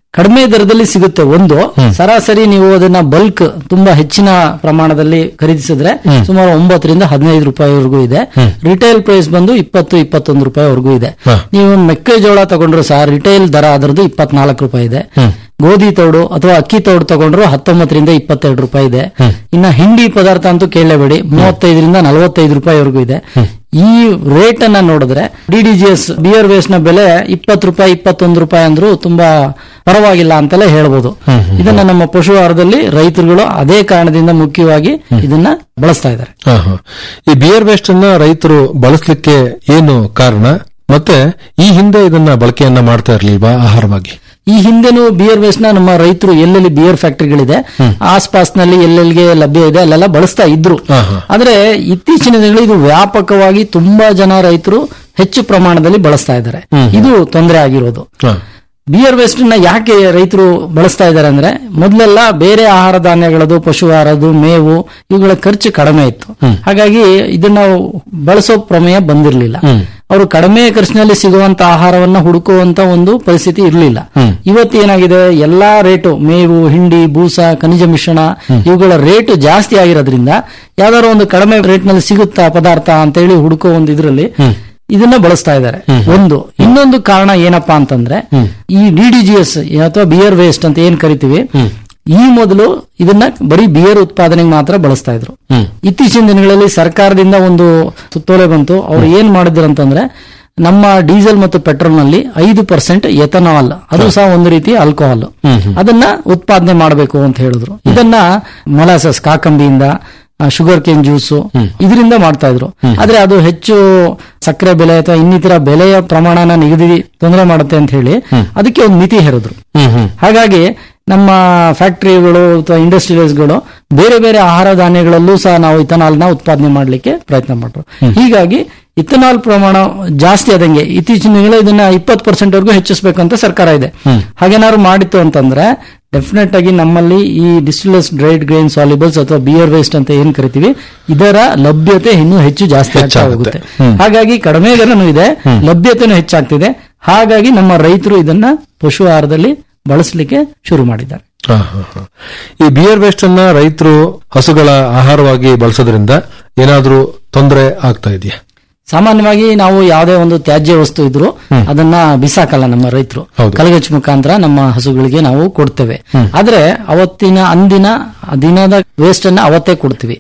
ಕಡಿಮೆ ದರದಲ್ಲಿ ಸಿಗುತ್ತೆ ಒಂದು ಸರಾಸರಿ ನೀವು ಅದನ್ನ ಬಲ್ಕ್ ತುಂಬಾ ಹೆಚ್ಚಿನ ಪ್ರಮಾಣದಲ್ಲಿ ಖರೀದಿಸಿದ್ರೆ ಸುಮಾರು ಒಂಬತ್ತರಿಂದ ಹದಿನೈದು ರೂಪಾಯಿವರೆಗೂ ಇದೆ ರಿಟೈಲ್ ಪ್ರೈಸ್ ಬಂದು ಇಪ್ಪತ್ತು ಇಪ್ಪತ್ತೊಂದು ರೂಪಾಯಿವರೆಗೂ ಇದೆ ಹಾ. ನೀವು ಒಂದು ಮೆಕ್ಕೆಜೋಳ ತಗೊಂಡ್ರು ಸಹ ರಿಟೈಲ್ ದರ ಅದರದ್ದು ಇಪ್ಪತ್ನಾಲ್ಕು ರೂಪಾಯಿ ಇದೆ ಗೋಧಿ ತೌಡು ಅಥವಾ ಅಕ್ಕಿ ತೌಡು ತಗೊಂಡ್ರು ಹತ್ತೊಂಬತ್ತರಿಂದ ಇಪ್ಪತ್ತೆರಡು ರೂಪಾಯಿ ಇದೆ ಇನ್ನ ಹಿಂಡಿ ಪದಾರ್ಥ ಅಂತೂ ಕೇಳಲೇಬೇಡಿ ಮೂವತ್ತೈದರಿಂದ ನಲವತ್ತೈದು ರೂಪಾಯಿವರೆಗೂ ಇದೆ ಈ ರೇಟ್ ಅನ್ನ ನೋಡಿದ್ರೆ ಡಿಡಿಜಿಎಸ್ ಬಿಯರ್ ವೇಸ್ಟ್ ನ ಬೆಲೆ ಇಪ್ಪತ್ತು ರೂಪಾಯಿ ಇಪ್ಪತ್ತೊಂದು ರೂಪಾಯಿ ಅಂದ್ರೂ ತುಂಬಾ ಪರವಾಗಿಲ್ಲ ಅಂತೆಲ್ಲ ಹೇಳ್ಬೋದು ಇದನ್ನ ನಮ್ಮ ಪಶು ಆಹಾರದಲ್ಲಿ ರೈತರುಗಳು ಅದೇ ಕಾರಣದಿಂದ ಮುಖ್ಯವಾಗಿ ಇದನ್ನ ಬಳಸ್ತಾ ಇದ್ದಾರೆ ಹಾ, ಹಾ. ಈ ಬಿಯರ್ ವೇಸ್ಟ್ ಅನ್ನ ರೈತರು ಬಳಸಲಿಕ್ಕೆ ಏನು ಕಾರಣ ಮತ್ತೆ ಈ ಹಿಂದೆ ಇದನ್ನ ಬಳಕೆಯನ್ನ ಮಾಡ್ತಾ ಇರ್ಲಿಲ್ವಾ ಆಹಾರವಾಗಿ ಈ ಹಿಂದೆನೂ ಬಿಯರ್ ವೇಸ್ಟ್ ನ ನಮ್ಮ ರೈತರು ಎಲ್ಲೆಲ್ಲಿ ಬಿಯರ್ ಫ್ಯಾಕ್ಟರಿಗಳಿದೆ ಆಸ್ಪಾಸ್ನಲ್ಲಿ ಎಲ್ಲೆಲ್ಲಿಗೆ ಲಭ್ಯ ಇದೆ ಅಲ್ಲೆಲ್ಲ ಬಳಸ್ತಾ ಇದ್ರು ಹಾ, ಹಾ. ಆದ್ರೆ ಇತ್ತೀಚಿನ ದಿನಗಳು ಇದು ವ್ಯಾಪಕವಾಗಿ ತುಂಬಾ ಜನ ರೈತರು ಹೆಚ್ಚು ಪ್ರಮಾಣದಲ್ಲಿ ಬಳಸ್ತಾ ಇದ್ದಾರೆ ಇದು ತೊಂದರೆ ಆಗಿರೋದು ಹಾ. ಬಿಯರ್ ವೇಸ್ಟ್ ನ ಯಾಕೆ ರೈತರು ಬಳಸ್ತಾ ಇದ್ದಾರೆ ಅಂದ್ರೆ ಮೊದಲೆಲ್ಲ ಬೇರೆ ಆಹಾರ ಧಾನ್ಯಗಳದು ಪಶು ಆಹಾರದು ಮೇವು ಇವುಗಳ ಖರ್ಚು ಕಡಿಮೆ ಇತ್ತು ಹಾಗಾಗಿ ಇದನ್ನ ಬಳಸೋ ಪ್ರಮೇಯ ಬಂದಿರಲಿಲ್ಲ ಅವರು ಕಡಿಮೆ ಖರ್ಚಿನಲ್ಲಿ ಸಿಗುವಂತ ಆಹಾರವನ್ನ ಹುಡುಕುವಂತ ಒಂದು ಪರಿಸ್ಥಿತಿ ಇರಲಿಲ್ಲ ಇವತ್ತು ಏನಾಗಿದೆ ಎಲ್ಲಾ ರೇಟು ಮೇವು ಹಿಂಡಿ ಬೂಸ ಖನಿಜ ಮಿಶ್ರಣ ಇವುಗಳ ರೇಟ್ ಜಾಸ್ತಿ ಆಗಿರೋದ್ರಿಂದ ಯಾವ್ದಾದ್ರು ಒಂದು ಕಡಿಮೆ ರೇಟ್ ನಲ್ಲಿ ಸಿಗುತ್ತಾ ಪದಾರ್ಥ ಅಂತ ಹೇಳಿ ಹುಡುಕೋ ಒಂದು ಇದರಲ್ಲಿ ಇದನ್ನ ಬಳಸ್ತಾ ಇದ್ದಾರೆ ಒಂದು ಇನ್ನೊಂದು ಕಾರಣ ಏನಪ್ಪಾ ಅಂತಂದ್ರೆ ಈ ಡಿಡಿಜಿಎಸ್ ಅಥವಾ ಬಿಯರ್ ವೇಸ್ಟ್ ಅಂತ ಏನ್ ಕರಿತೀವಿ ಈ ಮೊದಲು ಇದನ್ನ ಬರೀ ಬಿಯರ್ ಉತ್ಪಾದನೆಗೆ ಮಾತ್ರ ಬಳಸ್ತಾ ಇದ್ರು ಇತ್ತೀಚಿನ ದಿನಗಳಲ್ಲಿ ಸರ್ಕಾರದಿಂದ ಒಂದು ಸುತ್ತೋಲೆ ಬಂತು ಅವ್ರು ಏನ್ ಮಾಡಿದ್ರು ಅಂತಂದ್ರೆ ನಮ್ಮ ಡೀಸೆಲ್ ಮತ್ತು ಪೆಟ್ರೋಲ್ ನಲ್ಲಿ ಐದು ಪರ್ಸೆಂಟ್ ಎಥನಾಲ್ ಅದು ಸಹ ಒಂದು ರೀತಿ ಆಲ್ಕೋಹಾಲ್ ಅದನ್ನ ಉತ್ಪಾದನೆ ಮಾಡಬೇಕು ಅಂತ ಹೇಳಿದ್ರು ಇದನ್ನ ಮೊಲಾಸಸ್ ಕಾಕಂಬಿಯಿಂದ ಶುಗರ್ ಕೇನ್ ಜ್ಯೂಸು ಇದರಿಂದ ಮಾಡ್ತಾ ಇದ್ರು ಆದ್ರೆ ಅದು ಹೆಚ್ಚು ಸಕ್ಕರೆ ಬೆಲೆ ಅಥವಾ ಇನ್ನಿತರ ಬೆಲೆಯ ಪ್ರಮಾಣನ ನಿಗದಿ ತೊಂದರೆ ಮಾಡುತ್ತೆ ಅಂತ ಹೇಳಿ ಅದಕ್ಕೆ ಒಂದು ಮಿತಿ ಹೇರಿದ್ರು ಹಾಗಾಗಿ ನಮ್ಮ ಫ್ಯಾಕ್ಟರಿಗಳು ಅಥವಾ ಇಂಡಸ್ಟ್ರಿಯಲ್ಸ್ಗಳು ಬೇರೆ ಬೇರೆ ಆಹಾರ ಧಾನ್ಯಗಳಲ್ಲೂ ಸಹ ನಾವು ಇಥನಾಲ್ ನ ಉತ್ಪಾದನೆ ಮಾಡಲಿಕ್ಕೆ ಪ್ರಯತ್ನ ಮಾಡ್ರು ಹೀಗಾಗಿ ಇಥನಾಲ್ ಪ್ರಮಾಣ ಜಾಸ್ತಿ ಆದಂಗೆ ಇತ್ತೀಚಿನ ದಿನಗಳು ಇದನ್ನ ಇಪ್ಪತ್ತು ಪರ್ಸೆಂಟ್ ವರೆಗೂ ಹೆಚ್ಚಿಸಬೇಕಂತ ಸರ್ಕಾರ ಇದೆ ಹಾಗೇನಾದ್ರು ಮಾಡಿತ್ತು ಅಂತಂದ್ರೆ ಡೆಫಿನೆಟ್ ಆಗಿ ನಮ್ಮಲ್ಲಿ ಈ ಡಿಸ್ಟಿಲಸ್ ಡ್ರೈಡ್ ಗ್ರೈನ್ ಸಾಲಿಬಲ್ಸ್ ಅಥವಾ ಬಿಯರ್ ವೇಸ್ಟ್ ಅಂತ ಏನ್ ಕರಿತೀವಿ ಇದರ ಲಭ್ಯತೆ ಇನ್ನೂ ಹೆಚ್ಚು ಜಾಸ್ತಿ ಆಗ್ತಾ ಹೆಚ್ಚಾಗುತ್ತೆ. ಹೋಗುತ್ತೆ ಹಾಗಾಗಿ ಕಡಿಮೆ ದರನೂ ಇದೆ ಲಭ್ಯತೆನೂ ಹೆಚ್ಚಾಗ್ತಿದೆ ಹಾಗಾಗಿ ನಮ್ಮ ರೈತರು ಇದನ್ನ ಪಶು ಆಹಾರದಲ್ಲಿ ಬಳಸಲಿಕ್ಕೆ ಶುರು ಮಾಡಿದ್ದಾರೆ ಹಾ, ಹಾ, ಹಾ. ಈ ಬಿಯರ್ ವೇಸ್ಟ್ ಅನ್ನ ರೈತರು ಹಸುಗಳ ಆಹಾರವಾಗಿ ಬಳಸೋದ್ರಿಂದ ಏನಾದ್ರೂ ತೊಂದರೆ ಆಗ್ತಾ ಇದೆಯಾ ಸಾಮಾನ್ಯವಾಗಿ ನಾವು ಯಾವುದೇ ಒಂದು ತ್ಯಾಜ್ಯ ವಸ್ತು ಇದ್ರು ಅದನ್ನ ಬಿಸಾಕಲ್ಲ ನಮ್ಮ ರೈತರು ಹೌದು. ಕಲಗಚ್ಚ ಮುಖಾಂತರ ನಮ್ಮ ಹಸುಗಳಿಗೆ ನಾವು ಕೊಡ್ತೇವೆ ಆದ್ರೆ ಅವತ್ತಿನ ಅಂದಿನ ದಿನದ ವೇಸ್ಟ್ ಅನ್ನ ಅವತ್ತೇ ಕೊಡ್ತೀವಿ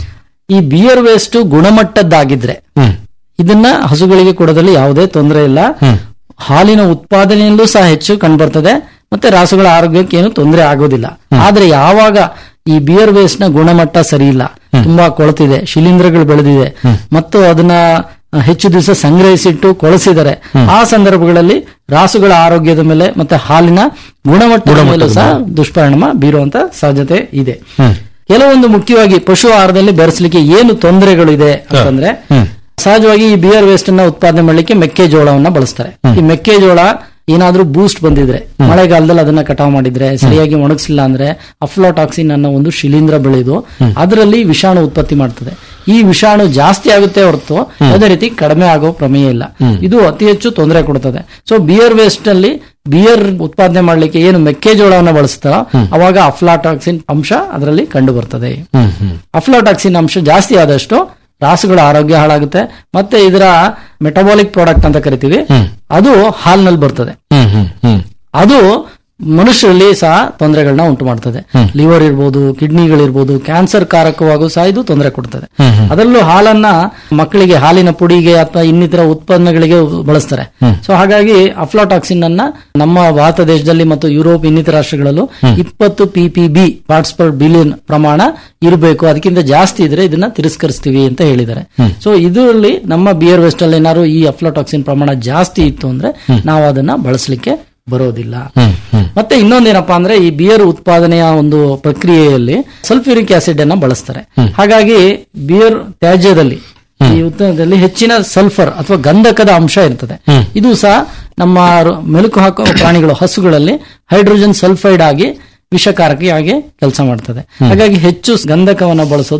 ಈ ಬಿಯರ್ ವೇಸ್ಟ್ ಗುಣಮಟ್ಟದ್ದಾಗಿದ್ರೆ ಇದನ್ನ ಹಸುಗಳಿಗೆ ಕೊಡೋದ್ರಲ್ಲಿ ಯಾವುದೇ ತೊಂದರೆ ಇಲ್ಲ ಹಾಲಿನ ಉತ್ಪಾದನೆಯಲ್ಲೂ ಸಹ ಹೆಚ್ಚು ಕಂಡುಬರ್ತದೆ ಮತ್ತೆ ರಾಸುಗಳ ಆರೋಗ್ಯಕ್ಕೆ ಏನು ತೊಂದರೆ ಆಗೋದಿಲ್ಲ ಆದ್ರೆ ಯಾವಾಗ ಈ ಬಿಯರ್ ವೇಸ್ಟ್ ನ ಗುಣಮಟ್ಟ ಸರಿ ಇಲ್ಲ ತುಂಬಾ ಕೊಳತಿದೆ ಶಿಲೀಂಧ್ರಗಳು ಬೆಳೆದಿದೆ ಮತ್ತು ಅದನ್ನ ಹೆಚ್ಚು ದಿವಸ ಸಂಗ್ರಹಿಸಿಟ್ಟು ಕೊಳಸಿದರೆ ಆ ಸಂದರ್ಭಗಳಲ್ಲಿ ರಾಸುಗಳ ಆರೋಗ್ಯದ ಮೇಲೆ ಮತ್ತೆ ಹಾಲಿನ ಗುಣಮಟ್ಟದ ಮೇಲೂ ಸಹ ದುಷ್ಪರಿಣಾಮ ಬೀರುವಂತ ಸಾಧ್ಯತೆ ಇದೆ ಕೆಲವೊಂದು ಮುಖ್ಯವಾಗಿ ಪಶು ಆಹಾರದಲ್ಲಿ ಬೆರೆಸಲಿಕ್ಕೆ ಏನು ತೊಂದರೆಗಳು ಇದೆ ಅಂತಂದ್ರೆ ಸಹಜವಾಗಿ ಈ ಬಿಯರ್ ವೇಸ್ಟ್ ಅನ್ನ ಉತ್ಪಾದನೆ ಮಾಡಲಿಕ್ಕೆ ಮೆಕ್ಕೆಜೋಳವನ್ನ ಬಳಸ್ತಾರೆ ಈ ಮೆಕ್ಕೆಜೋಳ ಏನಾದ್ರೂ ಬೂಸ್ಟ್ ಬಂದಿದ್ರೆ ಮಳೆಗಾಲದಲ್ಲಿ ಅದನ್ನ ಕಟಾವ್ ಮಾಡಿದ್ರೆ ಸರಿಯಾಗಿ ಒಣಗಿಸಿಲ್ಲ ಅಂದ್ರೆ ಅಫ್ಲೋಟಾಕ್ಸಿನ್ ಅನ್ನೋ ಒಂದು ಶಿಲೀಂಧ್ರ ಬೆಳೆದು ಅದರಲ್ಲಿ ವಿಷಾಣು ಉತ್ಪತ್ತಿ ಮಾಡ್ತದೆ ಈ ವಿಷಾಣು ಜಾಸ್ತಿ ಆಗುತ್ತೆ ಹೊರತು ಯಾವುದೇ ರೀತಿ ಕಡಿಮೆ ಆಗೋ ಪ್ರಮೇಯ ಇಲ್ಲ ಇದು ಅತಿ ಹೆಚ್ಚು ತೊಂದರೆ ಕೊಡ್ತದೆ ಸೊ ಬಿಯರ್ ವೇಸ್ಟ್ ನಲ್ಲಿ ಬಿಯರ್ ಉತ್ಪಾದನೆ ಮಾಡ್ಲಿಕ್ಕೆ ಏನು ಮೆಕ್ಕೆಜೋಳವನ್ನ ಬಳಸ್ತಾರೋ ಅವಾಗ ಅಫ್ಲಾಟಾಕ್ಸಿನ್ ಅಂಶ ಅದರಲ್ಲಿ ಕಂಡು ಬರ್ತದೆ ಅಫ್ಲಾಟಾಕ್ಸಿನ್ ಅಂಶ ಜಾಸ್ತಿ ಆದಷ್ಟು ರಾಸುಗಳ ಆರೋಗ್ಯ ಹಾಳಾಗುತ್ತೆ ಮತ್ತೆ ಇದರ ಮೆಟಬಾಲಿಕ್ ಪ್ರಾಡಕ್ಟ್ ಅಂತ ಕರಿತೀವಿ ಅದು ಹಾಲ್ನಲ್ಲಿ ಬರ್ತದೆ ಅದು ಮನುಷ್ಯರಲ್ಲಿ ಸಹ ತೊಂದರೆಗಳನ್ನ ಉಂಟು ಮಾಡ್ತದೆ ಲಿವರ್ ಇರ್ಬೋದು ಕಿಡ್ನಿಗಳಿರ್ಬೋದು ಕ್ಯಾನ್ಸರ್ ಕಾರಕವಾಗೂ ಸಹ ಇದು ತೊಂದರೆ ಕೊಡ್ತದೆ ಅದರಲ್ಲೂ ಹಾಲನ್ನ ಮಕ್ಕಳಿಗೆ ಹಾಲಿನ ಪುಡಿಗೆ ಅಥವಾ ಇನ್ನಿತರ ಉತ್ಪನ್ನಗಳಿಗೆ ಬಳಸ್ತಾರೆ ಸೊ ಹಾಗಾಗಿ ಅಫ್ಲಾಟಾಕ್ಸಿನ್ ಅನ್ನ ನಮ್ಮ ಭಾರತ ದೇಶದಲ್ಲಿ ಮತ್ತು ಯುರೋಪ್ ಇನ್ನಿತರ ರಾಷ್ಟ್ರಗಳಲ್ಲೂ ಇಪ್ಪತ್ತು P P B parts per billion ಪ್ರಮಾಣ ಇರಬೇಕು ಅದಕ್ಕಿಂತ ಜಾಸ್ತಿ ಇದ್ರೆ ಇದನ್ನ ತಿರಸ್ಕರಿಸ್ತೀವಿ ಅಂತ ಹೇಳಿದ್ದಾರೆ ಸೊ ಇದರಲ್ಲಿ ನಮ್ಮ ಬಿಯರ್ ವೆಸ್ಟ್ ಅಲ್ಲಿ ಏನಾದ್ರು ಈ ಅಫ್ಲಾಟಾಕ್ಸಿನ್ ಪ್ರಮಾಣ ಜಾಸ್ತಿ ಇತ್ತು ಅಂದ್ರೆ ನಾವು ಅದನ್ನ ಬಳಸಲಿಕ್ಕೆ ಬರೋದಿಲ್ಲ ಮತ್ತೆ ಇನ್ನೊಂದೇನಪ್ಪಾ ಅಂದ್ರೆ ಈ ಬಿಯರ್ ಉತ್ಪಾದನೆಯ ಒಂದು ಪ್ರಕ್ರಿಯೆಯಲ್ಲಿ ಸಲ್ಫ್ಯೂರಿಕ್ ಆಸಿಡ್ ಅನ್ನ ಬಳಸ್ತಾರೆ ಹಾಗಾಗಿ ಬಿಯರ್ ತ್ಯಾಜ್ಯದಲ್ಲಿ ಈ ಉತ್ಪನ್ನದಲ್ಲಿ ಹೆಚ್ಚಿನ ಸಲ್ಫರ್ ಅಥವಾ ಗಂಧಕದ ಅಂಶ ಇರ್ತದೆ ಇದು ಸಹ ನಮ್ಮ ರ- ಮೆಲುಕು ಹಾಕುವ ಪ್ರಾಣಿಗಳು ಹಸುಗಳಲ್ಲಿ ಹೈಡ್ರೋಜನ್ ಸಲ್ಫೈಡ್ ಆಗಿ ವಿಷಕಾರಕಿಯಾಗಿ ಕೆಲಸ ಮಾಡ್ತದೆ ಹಾಗಾಗಿ ಹೆಚ್ಚು ಗಂಧಕವನ್ನು ಬಳಸೋದು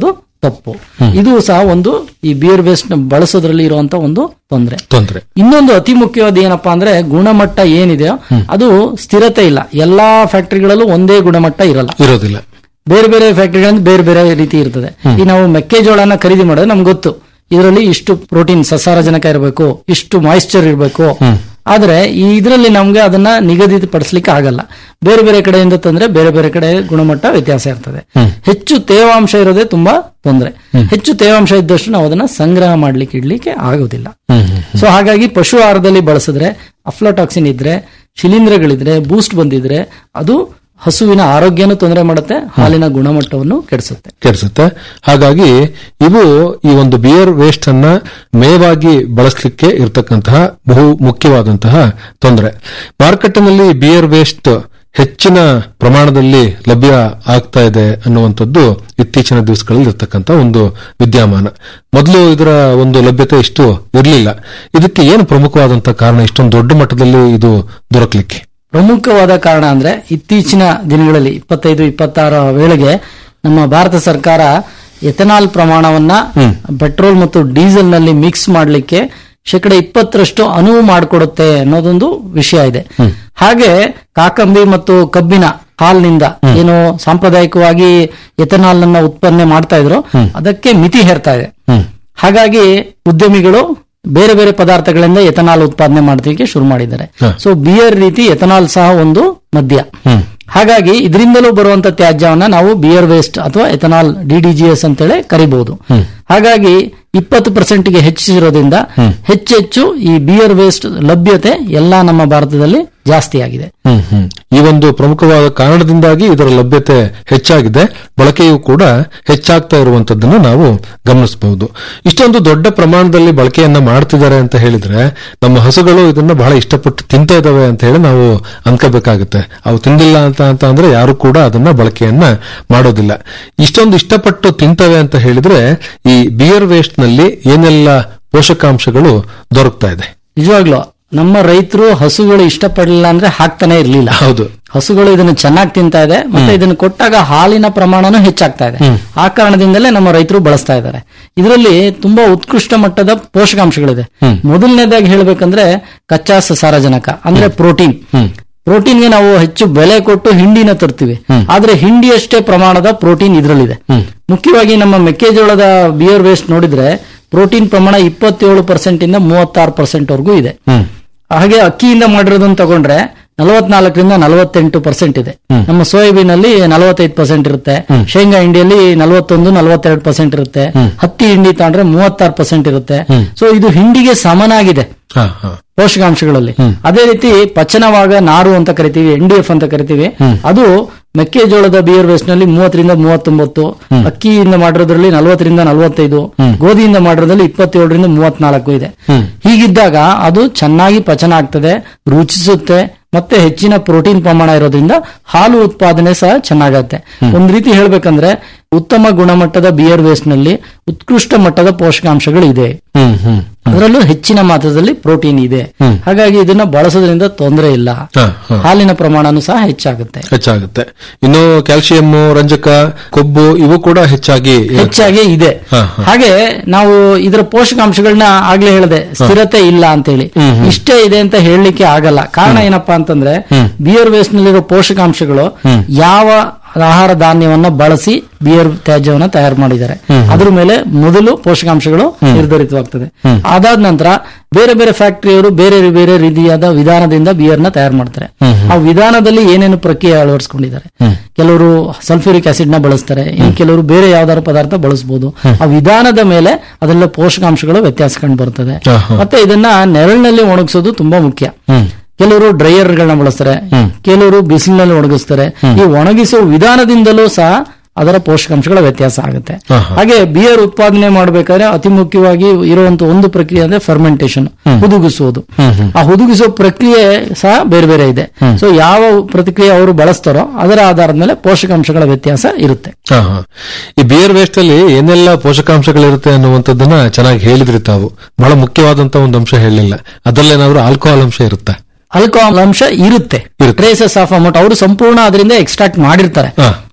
ತಪ್ಪು ಇದು ಸಹ ಒಂದು ಈ ಬಿಯರ್ ವೇಸ್ಟ್ ಬಳಸೋದ್ರಲ್ಲಿ ಇರುವಂತ ಒಂದು ತೊಂದರೆ ತೊಂದರೆ ಇನ್ನೊಂದು ಅತಿ ಮುಖ್ಯವಾದ ಏನಪ್ಪಾ ಅಂದ್ರೆ ಗುಣಮಟ್ಟ ಏನಿದೆಯೋ ಅದು ಸ್ಥಿರತೆ ಇಲ್ಲ ಎಲ್ಲಾ ಫ್ಯಾಕ್ಟರಿಗಳಲ್ಲೂ ಒಂದೇ ಗುಣಮಟ್ಟ ಇರಲ್ಲ ಇರೋದಿಲ್ಲ ಬೇರೆ ಬೇರೆ ಫ್ಯಾಕ್ಟರಿಗಳಿಂದ ಬೇರೆ ಬೇರೆ ರೀತಿ ಇರ್ತದೆ ಈ ನಾವು ಮೆಕ್ಕೆಜೋಳನ ಖರೀದಿ ಮಾಡೋದು ನಮ್ಗೆ ಗೊತ್ತು ಇದರಲ್ಲಿ ಇಷ್ಟು ಪ್ರೋಟೀನ್ ಸಸಾರಜನಕ ಇರಬೇಕು ಇಷ್ಟು ಮಾಯಿಶ್ಚರ್ ಇರಬೇಕು ಆದ್ರೆ ಈ ಇದರಲ್ಲಿ ನಮ್ಗೆ ಅದನ್ನ ನಿಗದಿತಪಡಿಸ್ಲಿಕ್ಕೆ ಆಗಲ್ಲ ಬೇರೆ ಬೇರೆ ಕಡೆಯಿಂದ ತಂದ್ರೆ ಬೇರೆ ಬೇರೆ ಕಡೆ ಗುಣಮಟ್ಟ ವ್ಯತ್ಯಾಸ ಇರ್ತದೆ ಹೆಚ್ಚು ತೇವಾಂಶ ಇರೋದೇ ತುಂಬಾ ತೊಂದರೆ ಹೆಚ್ಚು ತೇವಾಂಶ ಇದ್ದಷ್ಟು ನಾವು ಅದನ್ನ ಸಂಗ್ರಹ ಮಾಡ್ಲಿಕ್ಕೆ ಇಡ್ಲಿಕ್ಕೆ ಆಗೋದಿಲ್ಲ ಸೊ ಹಾಗಾಗಿ ಪಶು ಆಹಾರದಲ್ಲಿ ಬಳಸಿದ್ರೆ ಅಫ್ಲೋಟಾಕ್ಸಿನ್ ಇದ್ರೆ ಶಿಲೀಂಧ್ರಗಳಿದ್ರೆ ಬೂಸ್ಟ್ ಬಂದಿದ್ರೆ ಅದು ಹಸುವಿನ ಆರೋಗ್ಯನೂ ತೊಂದರೆ ಮಾಡುತ್ತೆ ಹಾಲಿನ ಗುಣಮಟ್ಟವನ್ನು ಕೆಡಿಸುತ್ತೆ ಕೆಡಿಸುತ್ತೆ ಹಾಗಾಗಿ ಇವು ಈ ಒಂದು ಬಿಯರ್ ವೇಸ್ಟ್ ಅನ್ನ ಮೇವಾಗಿ ಬಳಸಲಿಕ್ಕೆ ಇರತಕ್ಕಂತಹ ಬಹು ಮುಖ್ಯವಾದಂತಹ ತೊಂದರೆ ಮಾರುಕಟ್ಟೆನಲ್ಲಿ ಬಿಯರ್ ವೇಸ್ಟ್ ಹೆಚ್ಚಿನ ಪ್ರಮಾಣದಲ್ಲಿ ಲಭ್ಯ ಆಗ್ತಾ ಇದೆ ಅನ್ನುವಂಥದ್ದು ಇತ್ತೀಚಿನ ದಿವಸಗಳಲ್ಲಿ ಇರತಕ್ಕಂತ ಒಂದು ವಿದ್ಯಮಾನ ಮೊದಲು ಇದರ ಒಂದು ಲಭ್ಯತೆ ಇಷ್ಟು ಇರಲಿಲ್ಲ ಇದಕ್ಕೆ ಏನು ಪ್ರಮುಖವಾದಂತಹ ಕಾರಣ ಇಷ್ಟೊಂದು ದೊಡ್ಡ ಮಟ್ಟದಲ್ಲಿ ಇದು ದೊರಕಲಿಕ್ಕೆ ಪ್ರಮುಖವಾದ ಕಾರಣ ಅಂದ್ರೆ ಇತ್ತೀಚಿನ ದಿನಗಳಲ್ಲಿ ಇಪ್ಪತ್ತೈದು ಇಪ್ಪತ್ತಾರ ವೇಳೆಗೆ ನಮ್ಮ ಭಾರತ ಸರ್ಕಾರ ಎಥೆನಾಲ್ ಪ್ರಮಾಣವನ್ನ ಪೆಟ್ರೋಲ್ ಮತ್ತು ಡೀಸೆಲ್ ನಲ್ಲಿ ಮಿಕ್ಸ್ ಮಾಡಲಿಕ್ಕೆ ಶೇಕಡ ಇಪ್ಪತ್ತರಷ್ಟು ಅನುವು ಮಾಡಿಕೊಡುತ್ತೆ ಅನ್ನೋದೊಂದು ವಿಷಯ ಇದೆ ಹಾಗೆ ಕಾಕಂಬಿ ಮತ್ತು ಕಬ್ಬಿನ ಹಾಲ್ನಿಂದ ಏನು ಸಾಂಪ್ರದಾಯಿಕವಾಗಿ ಎಥೆನಾಲ್ ಅನ್ನ ಉತ್ಪನ್ನ ಮಾಡ್ತಾ ಇದ್ರು ಅದಕ್ಕೆ ಮಿತಿ ಹೇರ್ತಾ ಇದೆ ಹಾಗಾಗಿ ಉದ್ಯಮಿಗಳು ಬೇರೆ ಬೇರೆ ಪದಾರ್ಥಗಳಿಂದ ಎಥನಾಲ್ ಉತ್ಪಾದನೆ ಮಾಡಲಿಕ್ಕೆ ಶುರು ಮಾಡಿದ್ದಾರೆ ಸೊ ಬಿಯರ್ ರೀತಿ ಎಥನಾಲ್ ಸಹ ಒಂದು ಮದ್ಯ ಹಾಗಾಗಿ ಇದರಿಂದಲೂ ಬರುವಂತ ತ್ಯಾಜ್ಯವನ್ನ ನಾವು ಬಿಯರ್ ವೇಸ್ಟ್ ಅಥವಾ ಎಥನಾಲ್ ಡಿಡಿಜಿಎಸ್ ಅಂತೇಳಿ ಕರಿಬಹುದು ಹಾಗಾಗಿ ಇಪ್ಪತ್ತು ಪರ್ಸೆಂಟ್ಗೆ ಹೆಚ್ಚಿಸಿರೋದ್ರಿಂದ ಹೆಚ್ಚೆಚ್ಚು ಈ ಬಿಯರ್ ವೇಸ್ಟ್ ಲಭ್ಯತೆ ಎಲ್ಲಾ ನಮ್ಮ ಭಾರತದಲ್ಲಿ ಜಾಸ್ತಿ ಆಗಿದೆ ಹ್ಮ್ ಹ್ಮ್ ಈ ಒಂದು ಪ್ರಮುಖವಾದ ಕಾರಣದಿಂದಾಗಿ ಇದರ ಲಭ್ಯತೆ ಹೆಚ್ಚಾಗಿದೆ ಬಳಕೆಯೂ ಕೂಡ ಹೆಚ್ಚಾಗ್ತಾ ಇರುವಂತದ್ದನ್ನು ನಾವು ಗಮನಿಸಬಹುದು ಇಷ್ಟೊಂದು ದೊಡ್ಡ ಪ್ರಮಾಣದಲ್ಲಿ ಬಳಕೆಯನ್ನ ಮಾಡ್ತಿದ್ದಾರೆ ಅಂತ ಹೇಳಿದ್ರೆ ನಮ್ಮ ಹಸುಗಳು ಇದನ್ನ ಬಹಳ ಇಷ್ಟಪಟ್ಟು ತಿಂತಾ ಇದಾವೆ ಅಂತ ಹೇಳಿ ನಾವು ಅನ್ಕೋಬೇಕಾಗುತ್ತೆ ಅವು ತಿಂದಿಲ್ಲ ಅಂತ ಅಂತ ಅಂದ್ರೆ ಯಾರು ಕೂಡ ಅದನ್ನ ಬಳಕೆಯನ್ನ ಮಾಡೋದಿಲ್ಲ ಇಷ್ಟೊಂದು ಇಷ್ಟಪಟ್ಟು ತಿಂತವೆ ಅಂತ ಹೇಳಿದ್ರೆ ಈ ಬಿಯರ್ ವೇಸ್ಟ್ ನಲ್ಲಿ ಏನೆಲ್ಲ ಪೋಷಕಾಂಶಗಳು ದೊರಕ್ತಾ ಇದೆ ನಿಜವಾಗ್ಲು ನಮ್ಮ ರೈತರು ಹಸುಗಳು ಇಷ್ಟಪಡಲಿಲ್ಲ ಅಂದ್ರೆ ಹಾಕ್ತಾನೆ ಇರ್ಲಿಲ್ಲ ಹೌದು ಹಸುಗಳು ಇದನ್ನು ಚೆನ್ನಾಗಿ ತಿಂತಾ ಇದೆ ಮತ್ತೆ ಇದನ್ನು ಕೊಟ್ಟಾಗ ಹಾಲಿನ ಪ್ರಮಾಣನೂ ಹೆಚ್ಚಾಗ್ತಾ ಇದೆ ಆ ಕಾರಣದಿಂದಲೇ ನಮ್ಮ ರೈತರು ಬಳಸ್ತಾ ಇದ್ದಾರೆ ಇದರಲ್ಲಿ ತುಂಬಾ ಉತ್ಕೃಷ್ಟ ಮಟ್ಟದ ಪೋಷಕಾಂಶಗಳಿದೆ ಮೊದಲನೇದಾಗಿ ಹೇಳ್ಬೇಕಂದ್ರೆ ಕಚ್ಚಾ ಸಾರಜನಕ ಅಂದ್ರೆ ಪ್ರೋಟೀನ್ ಪ್ರೋಟೀನ್ಗೆ ನಾವು ಹೆಚ್ಚು ಬೆಲೆ ಕೊಟ್ಟು ಹಿಂಡಿನ ತರ್ತೀವಿ ಆದ್ರೆ ಹಿಂಡಿಯಷ್ಟೇ ಪ್ರಮಾಣದ ಪ್ರೋಟೀನ್ ಇದರಲ್ಲಿದೆ ಮುಖ್ಯವಾಗಿ ನಮ್ಮ ಮೆಕ್ಕೆಜೋಳದ ಬಿಯರ್ ವೇಸ್ಟ್ ನೋಡಿದ್ರೆ ಪ್ರೋಟೀನ್ ಪ್ರಮಾಣ ಇಪ್ಪತ್ತೇಳು ಪರ್ಸೆಂಟ್ ಇಂದ ಮೂವತ್ತಾರು ಪರ್ಸೆಂಟ್ ವರೆಗೂ ಇದೆ ಹಾಗೆ ಅಕ್ಕಿಯಿಂದ ಮಾಡಿರೋದನ್ನ ತಗೊಂಡ್ರೆ ನಲವತ್ನಾಲ್ಕರಿಂದ ನಲವತ್ತೆಂಟು ಪರ್ಸೆಂಟ್ ಇದೆ ನಮ್ಮ ಸೋಯಾಬೀನ್ ಅಲ್ಲಿ ನಲವತ್ತೈದು ಪರ್ಸೆಂಟ್ ಇರುತ್ತೆ ಶೇಂಗಾ ಹಿಂಡಿಯಲ್ಲಿ ನಲವತ್ತೊಂದು ನಲವತ್ತೆರಡು ಪರ್ಸೆಂಟ್ ಇರುತ್ತೆ ಹತ್ತಿ ಹಿಂಡಿ ತಗೊಂಡ್ರೆ ಮೂವತ್ತಾರು ಪರ್ಸೆಂಟ್ ಇರುತ್ತೆ ಸೊ ಇದು ಹಿಂಡಿಗೆ ಸಮನಾಗಿದೆ ಹಾ ಹಾ ಪೋಷಕಾಂಶಗಳಲ್ಲಿ ಅದೇ ರೀತಿ ಪಚನವಾಗ ನಾರು ಅಂತ ಕರಿತೀವಿ ಎನ್ ಡಿ ಎಫ್ ಅಂತ ಕರಿತೀವಿ ಅದು ಮೆಕ್ಕೆಜೋಳದ ಬಿಯರ್ ವೇಸ್ಟ್ ನಲ್ಲಿ ಮೂವತ್ತರಿಂದ ಮೂವತ್ತೊಂಬತ್ತು ಅಕ್ಕಿಯಿಂದ ಮಾಡಿರೋದ್ರಲ್ಲಿ ನಲವತ್ತರಿಂದ ನಲವತ್ತೈದು ಗೋಧಿಯಿಂದ ಮಾಡಿರೋದ್ರಲ್ಲಿ ಇಪ್ಪತ್ತೇಳರಿಂದ ಮೂವತ್ನಾಲ್ಕು ಇದೆ ಹೀಗಿದ್ದಾಗ ಅದು ಚೆನ್ನಾಗಿ ಪಚನ ಆಗ್ತದೆ ರುಚಿಸುತ್ತೆ ಮತ್ತೆ ಹೆಚ್ಚಿನ ಪ್ರೋಟೀನ್ ಪ್ರಮಾಣ ಇರೋದ್ರಿಂದ ಹಾಲು ಉತ್ಪಾದನೆ ಸಹ ಚೆನ್ನಾಗತ್ತೆ ಒಂದ್ ರೀತಿ ಹೇಳ್ಬೇಕಂದ್ರೆ ಉತ್ತಮ ಗುಣಮಟ್ಟದ ಬಿಯರ್ ವೇಸ್ಟ್ ನಲ್ಲಿ ಉತ್ಕೃಷ್ಟ ಮಟ್ಟದ ಪೋಷಕಾಂಶಗಳು ಇದೆ ಹ್ಮ್ ಹ್ಮ್ ಅದರಲ್ಲೂ ಹೆಚ್ಚಿನ ಮಾತ್ರದಲ್ಲಿ ಪ್ರೋಟೀನ್ ಇದೆ ಹಾಗಾಗಿ ಇದನ್ನ ಬಳಸೋದ್ರಿಂದ ತೊಂದರೆ ಇಲ್ಲ ಹಾ, ಹಾ. ಹಾಲಿನ ಪ್ರಮಾಣನೂ ಸಹ ಹೆಚ್ಚಾಗುತ್ತೆ ಹೆಚ್ಚಾಗುತ್ತೆ ಇನ್ನು ಕ್ಯಾಲ್ಸಿಯಂ ರಂಜಕ ಕೊಬ್ಬು ಇವು ಕೂಡ ಹೆಚ್ಚಾಗಿ ಇರುತ್ತೆ. ಹೆಚ್ಚಾಗಿ ಇದೆ ಹಾ, ಹಾ. ಹಾಗೆ ನಾವು ಇದರ ಪೋಷಕಾಂಶಗಳನ್ನ ಆಗ್ಲೇ ಹೇಳಿದೆ ಸ್ಥಿರತೆ ಇಲ್ಲ ಅಂತೇಳಿ ಇಷ್ಟೇ ಇದೆ ಅಂತ ಹೇಳಲಿಕ್ಕೆ ಆಗಲ್ಲ ಕಾರಣ ಏನಪ್ಪಾ ಅಂತಂದ್ರೆ ಬಿಯರ್ ವೇಸ್ಟ್ ನಲ್ಲಿರೋ ಪೋಷಕಾಂಶಗಳು ಯಾವ ಆಹಾರ ಧಾನ್ಯವನ್ನ ಬಳಸಿ ಬಿಯರ್ ತ್ಯಾಜ್ಯವನ್ನ ತಯಾರು ಮಾಡಿದ್ದಾರೆ ಅದ್ರ ಮೇಲೆ ಮೊದಲು ಪೋಷಕಾಂಶಗಳು ನಿರ್ಧರಿತವಾಗ್ತದೆ ಅದಾದ ನಂತರ ಬೇರೆ ಬೇರೆ ಫ್ಯಾಕ್ಟರಿಯವರು ಬೇರೆ ಬೇರೆ ರೀತಿಯಾದ ವಿಧಾನದಿಂದ ಬಿಯರ್ನ ತಯಾರು ಮಾಡ್ತಾರೆ ಆ ವಿಧಾನದಲ್ಲಿ ಏನೇನು ಪ್ರಕ್ರಿಯೆ ಅಳವಡಿಸ್ಕೊಂಡಿದ್ದಾರೆ ಕೆಲವರು ಸಲ್ಫ್ಯೂರಿಕ್ ಆಸಿಡ್ ನ ಬಳಸ್ತಾರೆ ಇನ್ನು ಕೆಲವರು ಬೇರೆ ಯಾವ್ದಾದ್ರು ಪದಾರ್ಥ ಬಳಸಬಹುದು ಆ ವಿಧಾನದ ಮೇಲೆ ಅದೆಲ್ಲ ಪೋಷಕಾಂಶಗಳು ವ್ಯತ್ಯಾಸ ಕಂಡು ಬರ್ತದೆ ಹಾ, ಹಾ. ಮತ್ತೆ ಇದನ್ನ ನೆರಳಿನಲ್ಲಿ ಒಣಗಿಸೋದು ತುಂಬಾ ಮುಖ್ಯ ಕೆಲವರು ಡ್ರೈಯರ್ ಗಳನ್ನ ಬಳಸ್ತಾರೆ ಕೆಲವರು ಬಿಸಿಲಿನಲ್ಲಿ ಒಣಗಿಸ್ತಾರೆ ಈ ಒಣಗಿಸುವ ವಿಧಾನದಿಂದಲೂ ಸಹ ಅದರ ಪೋಷಕಾಂಶಗಳ ವ್ಯತ್ಯಾಸ ಆಗುತ್ತೆ ಹಾ, ಹಾ. ಹಾಗೆ ಬಿಯರ್ ಉತ್ಪಾದನೆ ಮಾಡಬೇಕಾದ್ರೆ ಅತಿ ಮುಖ್ಯವಾಗಿ ಇರುವಂತ ಒಂದು ಪ್ರಕ್ರಿಯೆ ಅಂದ್ರೆ ಫರ್ಮೆಂಟೇಶನ್ ಹುದುಗಿಸುವುದು ಆ ಹುದುಗಿಸುವ ಪ್ರಕ್ರಿಯೆ ಸಹ ಬೇರೆ ಬೇರೆ ಇದೆ ಸೊ ಯಾವ ಪ್ರತಿಕ್ರಿಯೆ ಅವರು ಬಳಸ್ತಾರೋ ಅದರ ಆಧಾರದ ಮೇಲೆ ಪೋಷಕಾಂಶಗಳ ವ್ಯತ್ಯಾಸ ಇರುತ್ತೆ ಹಾ, ಹಾ. ಈ ಬಿಯರ್ ವೇಸ್ಟ್ ಅಲ್ಲಿ ಏನೆಲ್ಲ ಪೋಷಕಾಂಶಗಳಿರುತ್ತೆ ಅನ್ನುವಂಥದ್ದನ್ನ ಚೆನ್ನಾಗಿ ಹೇಳಿದ್ರಿ ತಾವು ಬಹಳ ಮುಖ್ಯವಾದಂತ ಒಂದು ಅಂಶ ಹೇಳಲಿಲ್ಲ ಅದರಲ್ಲೇನಾದ್ರೂ ಆಲ್ಕೋಹಾಲ್ ಅಂಶ ಇರುತ್ತಾ ಆಲ್ಕೋಹಾಲ್ ಅಂಶ ಇರುತ್ತೆ ಇರುತ್ತೆ. ಟ್ರೇಸಸ್ ಆಫ್ ಅಮೌಂಟ್ ಅವರು ಸಂಪೂರ್ಣ ಅದರಿಂದ ಎಕ್ಸ್ಟ್ರಾಕ್ಟ್ ಮಾಡಿರ್ತಾರೆ ಹಾ.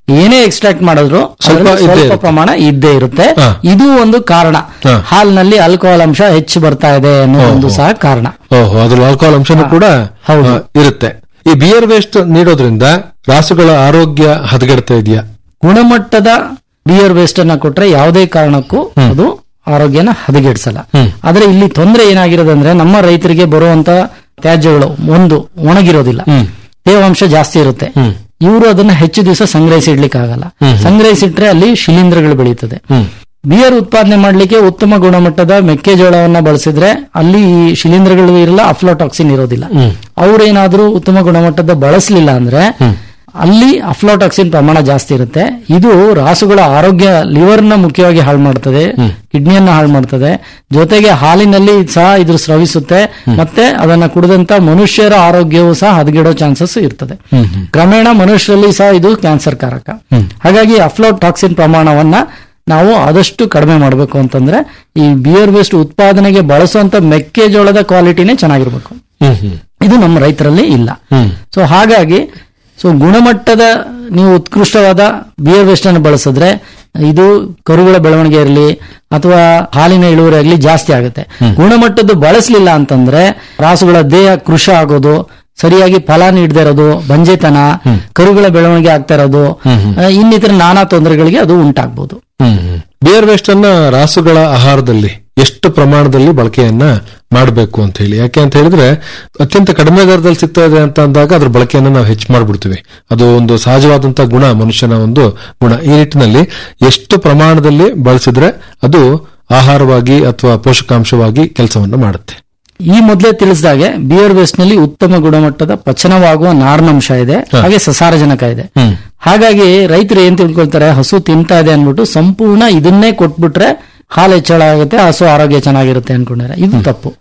ಏನೇ ಎಕ್ಸ್ಟ್ರಾಕ್ಟ್ ಮಾಡಿದ್ರು ಸ್ವಲ್ಪ ಅದ್ರಲ್ಲಿ ಇದ್ದೇ ಸ್ವಲ್ಪ ಇರುತ್ತೆ. ಪ್ರಮಾಣ ಇದ್ದೇ ಇರುತ್ತೆ ಹಾ. ಇದು ಒಂದು ಕಾರಣ ಹಾ. ಹಾಲಿನಲ್ಲಿ ಆಲ್ಕೋಹಾಲ್ ಅಂಶ ಹೆಚ್ಚು ಬರ್ತಾ ಇದೆ ಅನ್ನೋ ಒಂದು ಓಹೋ. ಸಹ ಕಾರಣ ಓಹೋ ಅದ್ರಲ್ಲಿ ಆಲ್ಕೋಹಾಲ್ ಅಂಶನೂ ಕೂಡ ಹೌದು. ಆ, ಇರುತ್ತೆ ಈ ಬಿಯರ್ ವೇಸ್ಟ್ ನೀಡೋದ್ರಿಂದ ರಾಸುಗಳ ಆರೋಗ್ಯ ಹದಗೆಡ್ತಾ ಇದೆಯಾ ಗುಣಮಟ್ಟದ ಬಿಯರ್ ವೇಸ್ಟ್ ಅನ್ನ ಕೊಟ್ರೆ ಯಾವುದೇ ಕಾರಣಕ್ಕೂ ಅದು ಆರೋಗ್ಯನ ಹದಗೆಡಿಸಲ್ಲ ಆದ್ರೆ ಇಲ್ಲಿ ತೊಂದರೆ ಏನಾಗಿರೋದಂದ್ರೆ ನಮ್ಮ ರೈತರಿಗೆ ಬರುವಂತ ತ್ಯಾಜ್ಯಗಳು ಒಂದು ಒಣಗಿರೋದಿಲ್ಲ ತೇವಾಂಶ ಜಾಸ್ತಿ ಇರುತ್ತೆ ಇವರು ಅದನ್ನ ಹೆಚ್ಚು ದಿವಸ ಸಂಗ್ರಹಿಸಿ ಇಡ್ಲಿಕ್ಕೆ ಆಗಲ್ಲ ಸಂಗ್ರಹಿಸಿಟ್ರೆ ಅಲ್ಲಿ ಶಿಲೀಂಧ್ರಗಳು ಬೆಳೀತದೆ ಬಿಯರ್ ಉತ್ಪಾದನೆ ಮಾಡ್ಲಿಕ್ಕೆ ಉತ್ತಮ ಗುಣಮಟ್ಟದ ಮೆಕ್ಕೆಜೋಳವನ್ನ ಬಳಸಿದ್ರೆ ಅಲ್ಲಿ ಈ ಶಿಲೀಂಧ್ರಗಳು ಇರಲ್ಲ ಅಫ್ಲೋಟಾಕ್ಸಿನ್ ಇರೋದಿಲ್ಲ ಅವ್ರೇನಾದ್ರೂ ಉತ್ತಮ ಗುಣಮಟ್ಟದ ಬಳಸಲಿಲ್ಲ ಅಂದ್ರೆ ಅಲ್ಲಿ ಅಫ್ಲೋಟಾಕ್ಸಿನ್ ಪ್ರಮಾಣ ಜಾಸ್ತಿ ಇರುತ್ತೆ ಇದು ರಾಸುಗಳ ಆರೋಗ್ಯ ಲಿವರ್ ನ ಮುಖ್ಯವಾಗಿ ಹಾಳು ಮಾಡ್ತದೆ ಕಿಡ್ನಿಯನ್ನ ಹಾಳು ಮಾಡ್ತದೆ ಜೊತೆಗೆ ಹಾಲಿನಲ್ಲಿ ಸಹ ಇದು ಸ್ರವಿಸುತ್ತೆ ಮತ್ತೆ ಅದನ್ನ ಕುಡಿದಂತ ಮನುಷ್ಯರ ಆರೋಗ್ಯವೂ ಸಹ ಹದಗೆಡೋ ಚಾನ್ಸಸ್ ಇರ್ತದೆ ಕ್ರಮೇಣ ಮನುಷ್ಯರಲ್ಲಿ ಸಹ ಇದು ಕ್ಯಾನ್ಸರ್ ಕಾರಕ ಹಾಗಾಗಿ ಅಫ್ಲೋಟಾಕ್ಸಿನ್ ಪ್ರಮಾಣವನ್ನ ನಾವು ಆದಷ್ಟು ಕಡಿಮೆ ಮಾಡಬೇಕು ಅಂತಂದ್ರೆ ಈ ಬಿಯರ್ ವೇಸ್ಟ್ ಉತ್ಪಾದನೆಗೆ ಬಳಸುವಂತ ಮೆಕ್ಕೆಜೋಳದ ಕ್ವಾಲಿಟಿನೇ ಚೆನ್ನಾಗಿರ್ಬೇಕು ಇದು ನಮ್ಮ ರೈತರಲ್ಲಿ ಇಲ್ಲ ಸೊ ಹಾಗಾಗಿ ಸೊ ಗುಣಮಟ್ಟದ ನೀವು ಉತ್ಕೃಷ್ಟವಾದ ಬಿಯರ್ ವೇಸ್ಟ್ ಅನ್ನು ಬಳಸಿದ್ರೆ ಇದು ಕರುಗಳ ಬೆಳವಣಿಗೆ ಇರಲಿ ಅಥವಾ ಹಾಲಿನ ಇಳುವರಿ ಆಗಲಿ ಜಾಸ್ತಿ ಆಗುತ್ತೆ ಗುಣಮಟ್ಟದ್ದು ಬಳಸಲಿಲ್ಲ ಅಂತಂದ್ರೆ ರಾಸುಗಳ ದೇಹ ಕೃಶ ಆಗೋದು ಸರಿಯಾಗಿ ಫಲ ನೀಡದೇ ಇರೋದು ಬಂಜೆತನ ಕರುಗಳ ಬೆಳವಣಿಗೆ ಆಗ್ತಾ ಇರೋದು ಆ, ಇನ್ನಿತರ ನಾನಾ ತೊಂದರೆಗಳಿಗೆ ಅದು ಉಂಟಾಗ್ಬೋದು ಬಿಯರ್ ವೇಸ್ಟ್ ಅನ್ನ ರಾಸುಗಳ ಆಹಾರದಲ್ಲಿ ಎಷ್ಟು ಪ್ರಮಾಣದಲ್ಲಿ ಬಳಕೆಯನ್ನ ಮಾಡಬೇಕು ಅಂತ ಹೇಳಿ ಯಾಕೆ ಅಂತ ಹೇಳಿದ್ರೆ ಅತ್ಯಂತ ಕಡಿಮೆ ದರದಲ್ಲಿ ಸಿಗ್ತಾ ಇದೆ ಅಂತ ಅಂದಾಗ ಅದ್ರ ಬಳಕೆಯನ್ನ ನಾವು ಹೆಚ್ಚು ಮಾಡ್ಬಿಡ್ತೀವಿ ಅದು ಒಂದು ಸಹಜವಾದಂತಹ ಗುಣ ಮನುಷ್ಯನ ಒಂದು ಗುಣ ಈ ನಿಟ್ಟಿನಲ್ಲಿ ಎಷ್ಟು ಪ್ರಮಾಣದಲ್ಲಿ ಬಳಸಿದ್ರೆ ಅದು ಆಹಾರವಾಗಿ ಅಥವಾ ಪೋಷಕಾಂಶವಾಗಿ ಕೆಲಸವನ್ನ ಮಾಡುತ್ತೆ ಈ ಮೊದಲೇ ತಿಳಿಸಿದಾಗೆ ಬಿಯರ್ ವೇಸ್ಟ್ ನಲ್ಲಿ ಉತ್ತಮ ಗುಣಮಟ್ಟದ ಪಚನವಾಗುವ ನಾರಿನಂಶ ಇದೆ ಹಾಗೆ ಸಸಾರಜನಕ ಇದೆ ಹಾಗಾಗಿ ರೈತರು ಏನ್ ತಿಳ್ಕೊಳ್ತಾರೆ ಹಸು ತಿಂತಾ ಇದೆ ಅನ್ಬಿಟ್ಟು ಸಂಪೂರ್ಣ ಇದನ್ನೇ ಕೊಟ್ಬಿಟ್ರೆ ಹಾಲು ಹೆಚ್ಚಳ ಆಗುತ್ತೆ ಹಸು ಆರೋಗ್ಯ ಚೆನ್ನಾಗಿರುತ್ತೆ ಅನ್ಕೊಂಡಿದ್ದಾರೆ ಇದು ತಪ್ಪು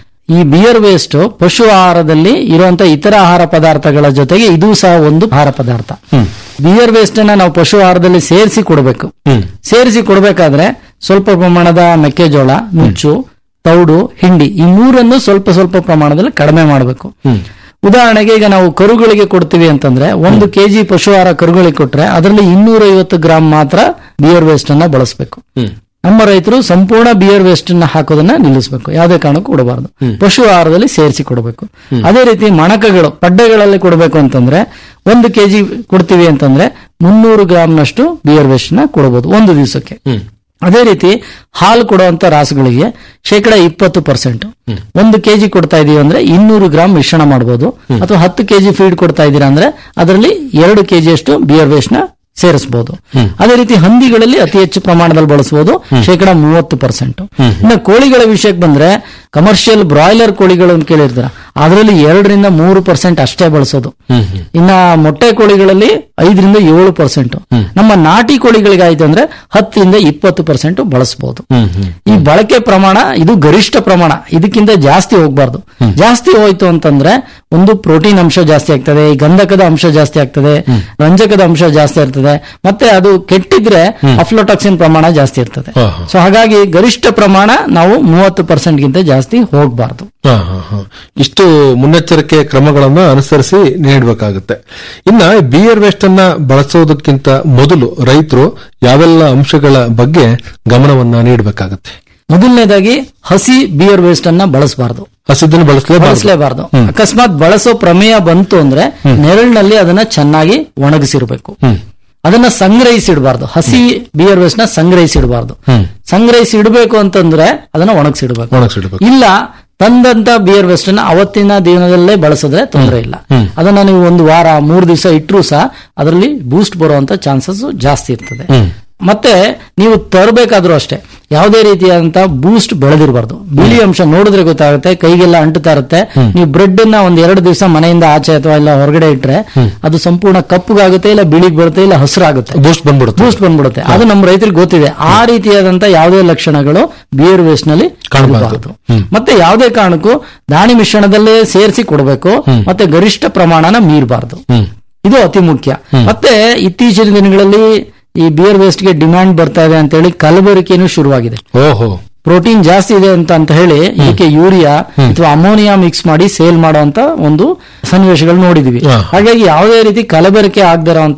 ಈ ಬಿಯರ್ ವೇಸ್ಟ್ ಪಶು ಆಹಾರದಲ್ಲಿ ಇರುವಂತ ಇತರ ಆಹಾರ ಪದಾರ್ಥಗಳ ಜೊತೆಗೆ ಇದು ಸಹ ಒಂದು ಆಹಾರ ಪದಾರ್ಥ ಬಿಯರ್ ವೇಸ್ಟ್ ಅನ್ನ ನಾವು ಪಶು ಆಹಾರದಲ್ಲಿ ಸೇರಿಸಿ ಕೊಡಬೇಕು ಸೇರಿಸಿ ಕೊಡಬೇಕಾದ್ರೆ ಸ್ವಲ್ಪ ಪ್ರಮಾಣದ ಮೆಕ್ಕೆಜೋಳ ನುಚ್ಚು ತೌಡು ಹಿಂಡಿ ಈ ಮೂರನ್ನು ಸ್ವಲ್ಪ ಸ್ವಲ್ಪ ಪ್ರಮಾಣದಲ್ಲಿ ಕಡಿಮೆ ಮಾಡಬೇಕು ಉದಾಹರಣೆಗೆ ಈಗ ನಾವು ಕರುಗಳಿಗೆ ಕೊಡ್ತೀವಿ ಅಂತಂದ್ರೆ ಒಂದು ಕೆಜಿ ಪಶು ಆಹಾರ ಕರುಗಳಿಗೆ ಕೊಟ್ರೆ ಅದರಲ್ಲಿ ಇನ್ನೂರ ಐವತ್ತು ಗ್ರಾಂ ಮಾತ್ರ ಬಿಯರ್ ವೇಸ್ಟ್ ಅನ್ನ ಬಳಸಬೇಕು ನಮ್ಮ ರೈತರು ಸಂಪೂರ್ಣ ಬಿಯರ್ ವೇಸ್ಟ್ ಅನ್ನ ಹಾಕೋದನ್ನ ನಿಲ್ಲಿಸಬೇಕು ಯಾವುದೇ ಕಾರಣಕ್ಕೂ ಕೊಡಬಾರದು ಪಶು ಆಹಾರದಲ್ಲಿ ಸೇರಿಸಿ ಕೊಡಬೇಕು ಅದೇ ರೀತಿ ಮಣಕಗಳು ಪಡ್ಡೆಗಳಲ್ಲಿ ಕೊಡಬೇಕು ಅಂತಂದ್ರೆ ಒಂದು ಕೆಜಿ ಕೊಡ್ತೀವಿ ಅಂತಂದ್ರೆ ಮುನ್ನೂರು ಗ್ರಾಂನಷ್ಟು ಬಿಯರ್ ವೇಸ್ಟ್ ನ ಕೊಡಬಹುದು ಒಂದು ದಿವಸಕ್ಕೆ ಅದೇ ರೀತಿ ಹಾಲು ಕೊಡುವಂತ ರಾಸುಗಳಿಗೆ ಶೇಕಡ ಇಪ್ಪತ್ತು ಪರ್ಸೆಂಟ್ ಒಂದು ಕೆಜಿ ಕೊಡ್ತಾ ಇದೀವಿ ಅಂದ್ರೆ ಇನ್ನೂರು ಗ್ರಾಂ ಮಿಶ್ರಣ ಮಾಡಬಹುದು ಅಥವಾ ಹತ್ತು ಕೆಜಿ ಫೀಡ್ ಕೊಡ್ತಾ ಇದ್ದೀರಾ ಅಂದ್ರೆ ಅದರಲ್ಲಿ ಎರಡು ಕೆಜಿಯಷ್ಟು ಬಿಯರ್ ವೇಸ್ಟ್ ನ ಸೇರಿಸಬಹುದು ಅದೇ ರೀತಿ ಹಂದಿಗಳಲ್ಲಿ ಅತಿ ಹೆಚ್ಚು ಪ್ರಮಾಣದಲ್ಲಿ ಬಳಸಬಹುದು ಶೇಕಡ ಮೂವತ್ತು ಪರ್ಸೆಂಟ್ ಇನ್ನು ಕೋಳಿಗಳ ವಿಷಯಕ್ಕೆ ಬಂದ್ರೆ ಕಮರ್ಷಿಯಲ್ ಬ್ರಾಯ್ಲರ್ ಕೋಳಿಗಳನ್ನು ಕೇಳಿರ್ತಾರ ಅದರಲ್ಲಿ ಎರಡರಿಂದ ಮೂರು ಪರ್ಸೆಂಟ್ ಅಷ್ಟೇ ಬಳಸೋದು ಇನ್ನ ಮೊಟ್ಟೆ ಕೋಳಿಗಳಲ್ಲಿ ಐದರಿಂದ ಏಳು ಪರ್ಸೆಂಟ್ ನಮ್ಮ ನಾಟಿ ಕೋಳಿಗಳಿಗೆ ಆಯ್ತು ಅಂದ್ರೆ ಹತ್ತರಿಂದ ಇಪ್ಪತ್ತು ಪರ್ಸೆಂಟ್ ಬಳಸಬಹುದು ಈ ಬಳಕೆ ಪ್ರಮಾಣ ಇದು ಗರಿಷ್ಠ ಪ್ರಮಾಣ ಇದಕ್ಕಿಂತ ಜಾಸ್ತಿ ಹೋಗ್ಬಾರ್ದು ಜಾಸ್ತಿ ಹೋಯ್ತು ಅಂತಂದ್ರೆ ಒಂದು ಪ್ರೋಟೀನ್ ಅಂಶ ಜಾಸ್ತಿ ಆಗ್ತದೆ ಈ ಗಂಧಕದ ಅಂಶ ಜಾಸ್ತಿ ಆಗ್ತದೆ ರಂಜಕದ ಅಂಶ ಜಾಸ್ತಿ ಇರ್ತದೆ ಮತ್ತೆ ಅದು ಕೆಟ್ಟಿದ್ರೆ ಅಫ್ಲೋಟಾಕ್ಸಿನ್ ಪ್ರಮಾಣ ಜಾಸ್ತಿ ಇರ್ತದೆ ಹಾ, ಹಾ. ಸೊ ಹಾಗಾಗಿ ಗರಿಷ್ಠ ಪ್ರಮಾಣ ನಾವು ಮೂವತ್ತು ಪರ್ಸೆಂಟ್ ಗಿಂತ ಜಾಸ್ತಿ ಹೋಗಬಾರ್ದು ಹಾ, ಹಾ, ಹಾ. ಇಷ್ಟು ಮುನ್ನೆಚ್ಚರಿಕೆ ಕ್ರಮಗಳನ್ನು ಅನುಸರಿಸಿ ನೀಡಬೇಕಾಗುತ್ತೆ ಇನ್ನ ಬಿಯರ್ ವೇಸ್ಟ್ ಅನ್ನ ಬಳಸೋದಕ್ಕಿಂತ ಮೊದಲು ರೈತರು ಯಾವೆಲ್ಲ ಅಂಶಗಳ ಬಗ್ಗೆ ಗಮನವನ್ನ ನೀಡಬೇಕಾಗುತ್ತೆ ಮೊದಲನೇದಾಗಿ ಹಸಿ ಬಿಯರ್ ವೇಸ್ಟ್ ಅನ್ನ ಬಳಸಬಾರದು ಹಸಿದ್ದನ್ನು ಬಳಸಲೇಬಾರದು ಬಳಸಲೇಬಾರದು ಅಕಸ್ಮಾತ್ ಬಳಸೋ ಪ್ರಮೇಯ ಬಂತು ಅಂದ್ರೆ ನೆರಳಿನಲ್ಲಿ ಅದನ್ನ ಚೆನ್ನಾಗಿ ಒಣಗಿಸಿರ್ಬೇಕು ಅದನ್ನ ಸಂಗ್ರಹಿಸಿಡಬಾರ್ದು ಹಸಿ ಬಿಯರ್ ವೇಸ್ಟ್ ನ ಸಂಗ್ರಹಿಸಿಡಬಾರ್ದು ಸಂಗ್ರಹಿಸಿ ಇಡಬೇಕು ಅಂತಂದ್ರೆ ಅದನ್ನ ಒಣಗಿಸಿಡ್ಬೇಕು ಒಣಗಿಸಿಡ್ಬೇಕು ಇಲ್ಲ ತಂದಂತ ಬಿಯರ್ ವೇಸ್ಟ್ ಅನ್ನ ಅವತ್ತಿನ ದಿನದಲ್ಲೇ ಬಳಸಿದ್ರೆ ತೊಂದರೆ ಇಲ್ಲ ಅದನ್ನ ನೀವು ಒಂದು ವಾರ ಮೂರು ದಿವಸ ಇಟ್ಟರು ಸಹ ಅದರಲ್ಲಿ ಬೂಸ್ಟ್ ಬರುವಂತ ಚಾನ್ಸಸ್ ಜಾಸ್ತಿ ಇರ್ತದೆ ಮತ್ತೆ ನೀವು ತರಬೇಕಾದ್ರೂ ಅಷ್ಟೇ ಯಾವುದೇ ರೀತಿಯಾದಂತ ಬೂಸ್ಟ್ ಬೆಳೆದಿರಬಾರ್ದು ಬಿಳಿ ಅಂಶ ನೋಡಿದ್ರೆ ಗೊತ್ತಾಗುತ್ತೆ ಕೈಗೆಲ್ಲ ಅಂಟುತ್ತಾ ಇರುತ್ತೆ ನೀವು ಬ್ರೆಡ್ ಅನ್ನ ಒಂದ್ ಎರಡು ದಿವಸ ಮನೆಯಿಂದ ಆಚೆ ಅಥವಾ ಇಲ್ಲ ಹೊರಗಡೆ ಇಟ್ರೆ ಅದು ಸಂಪೂರ್ಣ ಕಪ್ಪುಗಾಗುತ್ತೆ ಇಲ್ಲ ಬಿಳಿಗ್ ಬರುತ್ತೆ ಇಲ್ಲ ಹಸಿರಾಗುತ್ತೆ ಬೂಸ್ಟ್ ಬಂದ್ಬಿಡುತ್ತೆ ಬೂಸ್ಟ್ ಬಂದ್ಬಿಡುತ್ತೆ ಅದು ನಮ್ಮ ರೈತರಿಗೆ ಗೊತ್ತಿದೆ ಆ ರೀತಿಯಾದಂತ ಯಾವುದೇ ಲಕ್ಷಣಗಳು ಬಿಯರ್ ವೇಸ್ಟ್ ನಲ್ಲಿ ಕಾಣಬಾರ್ದು. ಇರಬಾರ್ದು. ಮತ್ತೆ ಯಾವುದೇ ಕಾರಣಕ್ಕೂ ದಾಣಿ ಮಿಶ್ರಣದಲ್ಲೇ ಸೇರಿಸಿ ಕೊಡಬೇಕು ಮತ್ತೆ ಗರಿಷ್ಠ ಪ್ರಮಾಣನ ಮೀರಬಾರ್ದು ಇದು ಅತಿ ಮುಖ್ಯ ಮತ್ತೆ ಇತ್ತೀಚಿನ ದಿನಗಳಲ್ಲಿ ಈ ಬಿಯರ್ ವೇಸ್ಟ್ ಗೆ ಡಿಮ್ಯಾಂಡ್ ಬರ್ತಾ ಇದೆ ಅಂತ ಹೇಳಿ ಕಲಬೆರಕೆನೂ ಶುರುವಾಗಿದೆ ಓಹೋ ಪ್ರೋಟೀನ್ ಜಾಸ್ತಿ ಇದೆ ಅಂತ ಅಂತ ಹೇಳಿ ಇದಕ್ಕೆ ಯೂರಿಯಾ ಅಥವಾ ಅಮೋನಿಯಾ ಮಿಕ್ಸ್ ಮಾಡಿ ಸೇಲ್ ಮಾಡುವಂತ ಒಂದು ಸನ್ನಿವೇಶಗಳು ನೋಡಿದೀವಿ ಹಾ. ಹಾಗಾಗಿ ಯಾವುದೇ ರೀತಿ ಕಲಬೆರಕೆ ಆಗದಿರೋಂತ